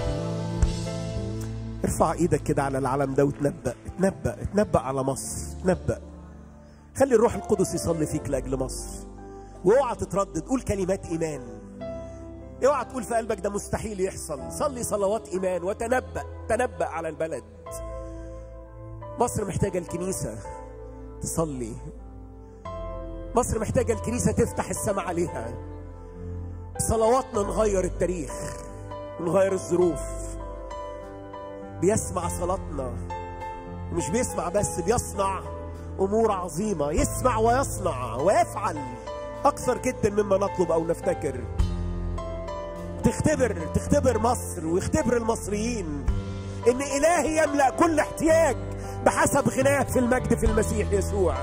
ارفع ايدك كده على العلم ده وتنبأ تنبأ تنبأ على مصر تنبأ خلي الروح القدس يصلي فيك لاجل مصر واوعى تتردد قول كلمات ايمان اوعى تقول في قلبك ده مستحيل يحصل صلي صلوات ايمان وتنبأ تنبأ على البلد مصر محتاجه الكنيسه تصلي مصر محتاجه الكنيسه تفتح السماء عليها صلواتنا نغير التاريخ ونغير الظروف بيسمع صلاتنا ومش بيسمع بس بيصنع امور عظيمه يسمع ويصنع ويفعل اكثر جدا مما نطلب او نفتكر تختبر تختبر مصر ويختبر المصريين ان الهي يملا كل احتياج بحسب غناه في المجد في المسيح يسوع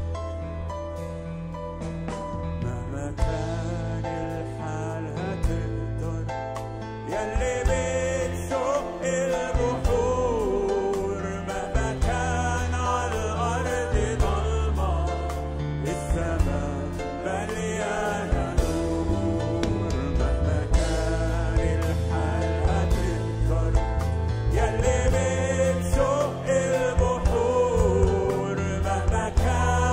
مهما كان الحال هتقدر يلي بتشق البحور مهما كان على الأرض ضلمة السماء مليانة نور مهما كان الحال هتقدر يلي بتشق البحور مهما كان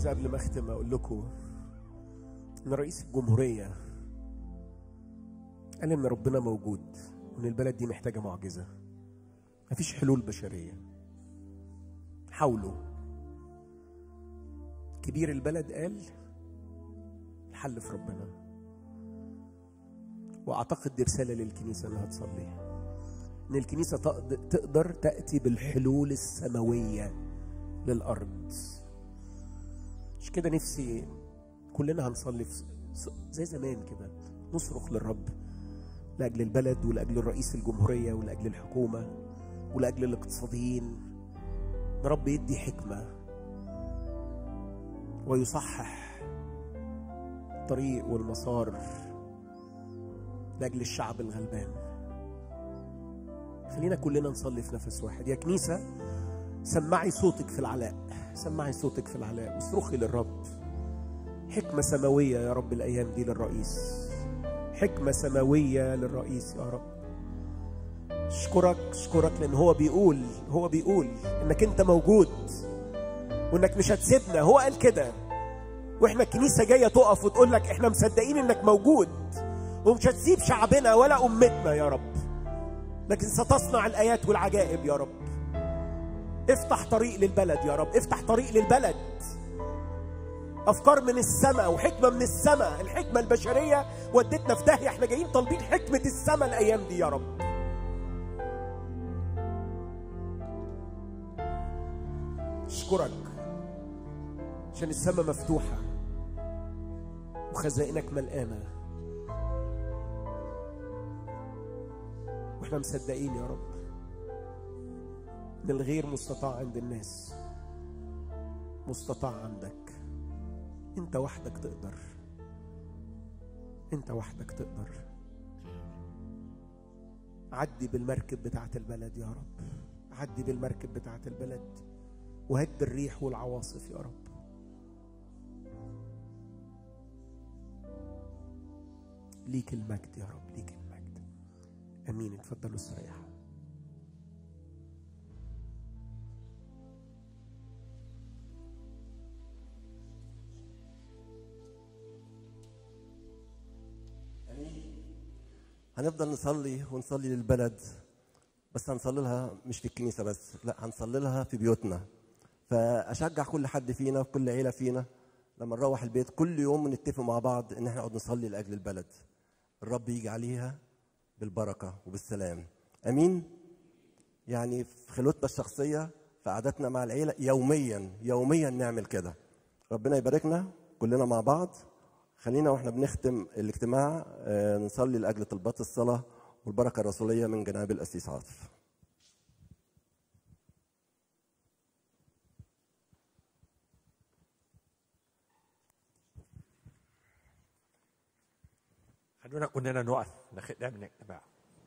عايز قبل ما اختم اقول لكم ان رئيس الجمهوريه قال ان ربنا موجود وان البلد دي محتاجه معجزه مفيش حلول بشريه حاولوا كبير البلد قال الحل في ربنا واعتقد دي رساله للكنيسه انها تصلي ان الكنيسه تقد- تقدر تاتي بالحلول السماويه للارض مش كده نفسي كلنا هنصلي في س- زي زمان كده نصرخ للرب لاجل البلد ولاجل الرئيس الجمهوريه ولاجل الحكومه ولاجل الاقتصاديين ان رب يدي حكمه ويصحح الطريق والمسار لاجل الشعب الغلبان خلينا كلنا نصلي في نفس واحد يا كنيسه سمعي صوتك في العلاء سمعي صوتك في العلاء واصرخي للرب حكمه سماويه يا رب الايام دي للرئيس حكمه سماويه للرئيس يا رب اشكرك اشكرك لان هو بيقول هو بيقول انك انت موجود وانك مش هتسيبنا هو قال كده واحنا الكنيسه جايه تقف وتقول لك احنا مصدقين انك موجود ومش هتسيب شعبنا ولا امتنا يا رب لكن ستصنع الايات والعجائب يا رب افتح طريق للبلد يا رب افتح طريق للبلد افكار من السماء وحكمه من السماء الحكمه البشريه ودتنا في داهيه احنا جايين طالبين حكمه السماء الايام دي يا رب اشكرك عشان السماء مفتوحه وخزائنك ملقانه واحنا مصدقين يا رب ان الغير مستطاع عند الناس مستطاع عندك انت وحدك تقدر انت وحدك تقدر عدي بالمركب بتاعت البلد يا رب عدي بالمركب بتاعت البلد وهد الريح والعواصف يا رب ليك المجد يا رب ليك المجد امين اتفضلوا استريحوا هنفضل نصلي ونصلي للبلد بس هنصلي لها مش في الكنيسه بس لا هنصلي لها في بيوتنا فاشجع كل حد فينا كل عيله فينا لما نروح البيت كل يوم نتفق مع بعض ان احنا نقعد نصلي لاجل البلد الرب يجي عليها بالبركه وبالسلام امين يعني في خلوتنا الشخصيه في قعدتنا مع العيله يوميا يوميا نعمل كده ربنا يباركنا كلنا مع بعض خلينا واحنا بنختم الاجتماع آه، نصلي لاجل طلبات الصلاه والبركه الرسوليه من جناب القسيس عاطف خلونا كلنا نقف لختام الاجتماع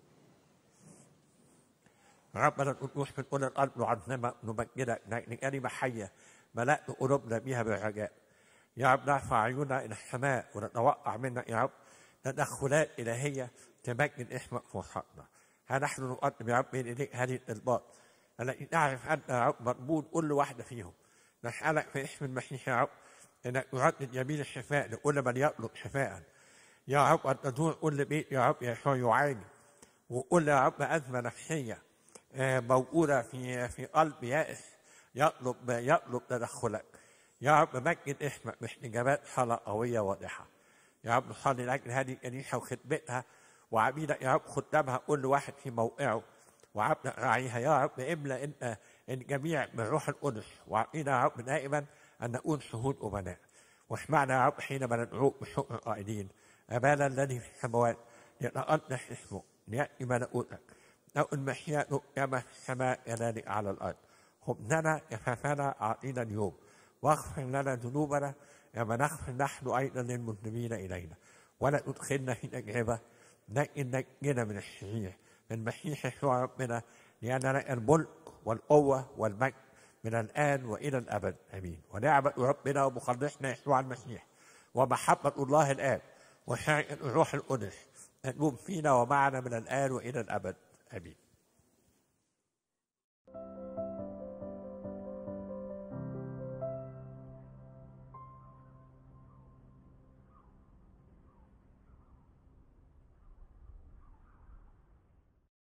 ربنا القدوس من كل الارض نعظمك نمجدك لان كلمه حيه ملأت قلوبنا بها بالرجاء يا رب نرفع عيوننا الى السماء ونتوقع منك يا رب تدخلات الهيه تمجد اسمك في وسطنا ها نحن نقدم يا رب بين ايديك هذه الطلبات التي تعرف انت يا رب مقبول كل واحده فيهم نسالك في اسم المسيح يا رب انك تردد يمين الشفاء لكل من يطلب شفاء يا رب أن تزور كل بيت يا رب يسوع يعاني وكل يا رب أزمة نفسية آه، موجودة في في قلب يائس يطلب يطلب تدخلك يا رب مجد اسمك باحتجابات صلاة قوية واضحة يا رب نصلي لأجل هذه الكنيسة وخدمتها وعبيدك يا رب خدامها كل واحد في موقعه وعبدك راعيها يا رب املأ انت الجميع بالروح القدس واعطينا يا رب دائما ان نكون شهود امناء واسمعنا يا رب حينما ندعوك بشكر قائلين ابانا الذي في السماوات يتقدس اسمك لياتي ملكوتك تكن مشيئتك كما في السماء كذلك على الارض خبزنا كفافنا اعطينا اليوم واغفر لنا ذنوبنا كما نغفر نحن ايضا للمذنبين الينا ولا تدخلنا في تجربه لكن نجنا من الشرير من مسيح يسوع ربنا لان لك الملك والقوه والمجد من الان والى الابد امين ونعمه ربنا ومخلصنا يسوع المسيح ومحبه الله الاب وشركه الروح القدس تدوم فينا ومعنا من الان والى الابد امين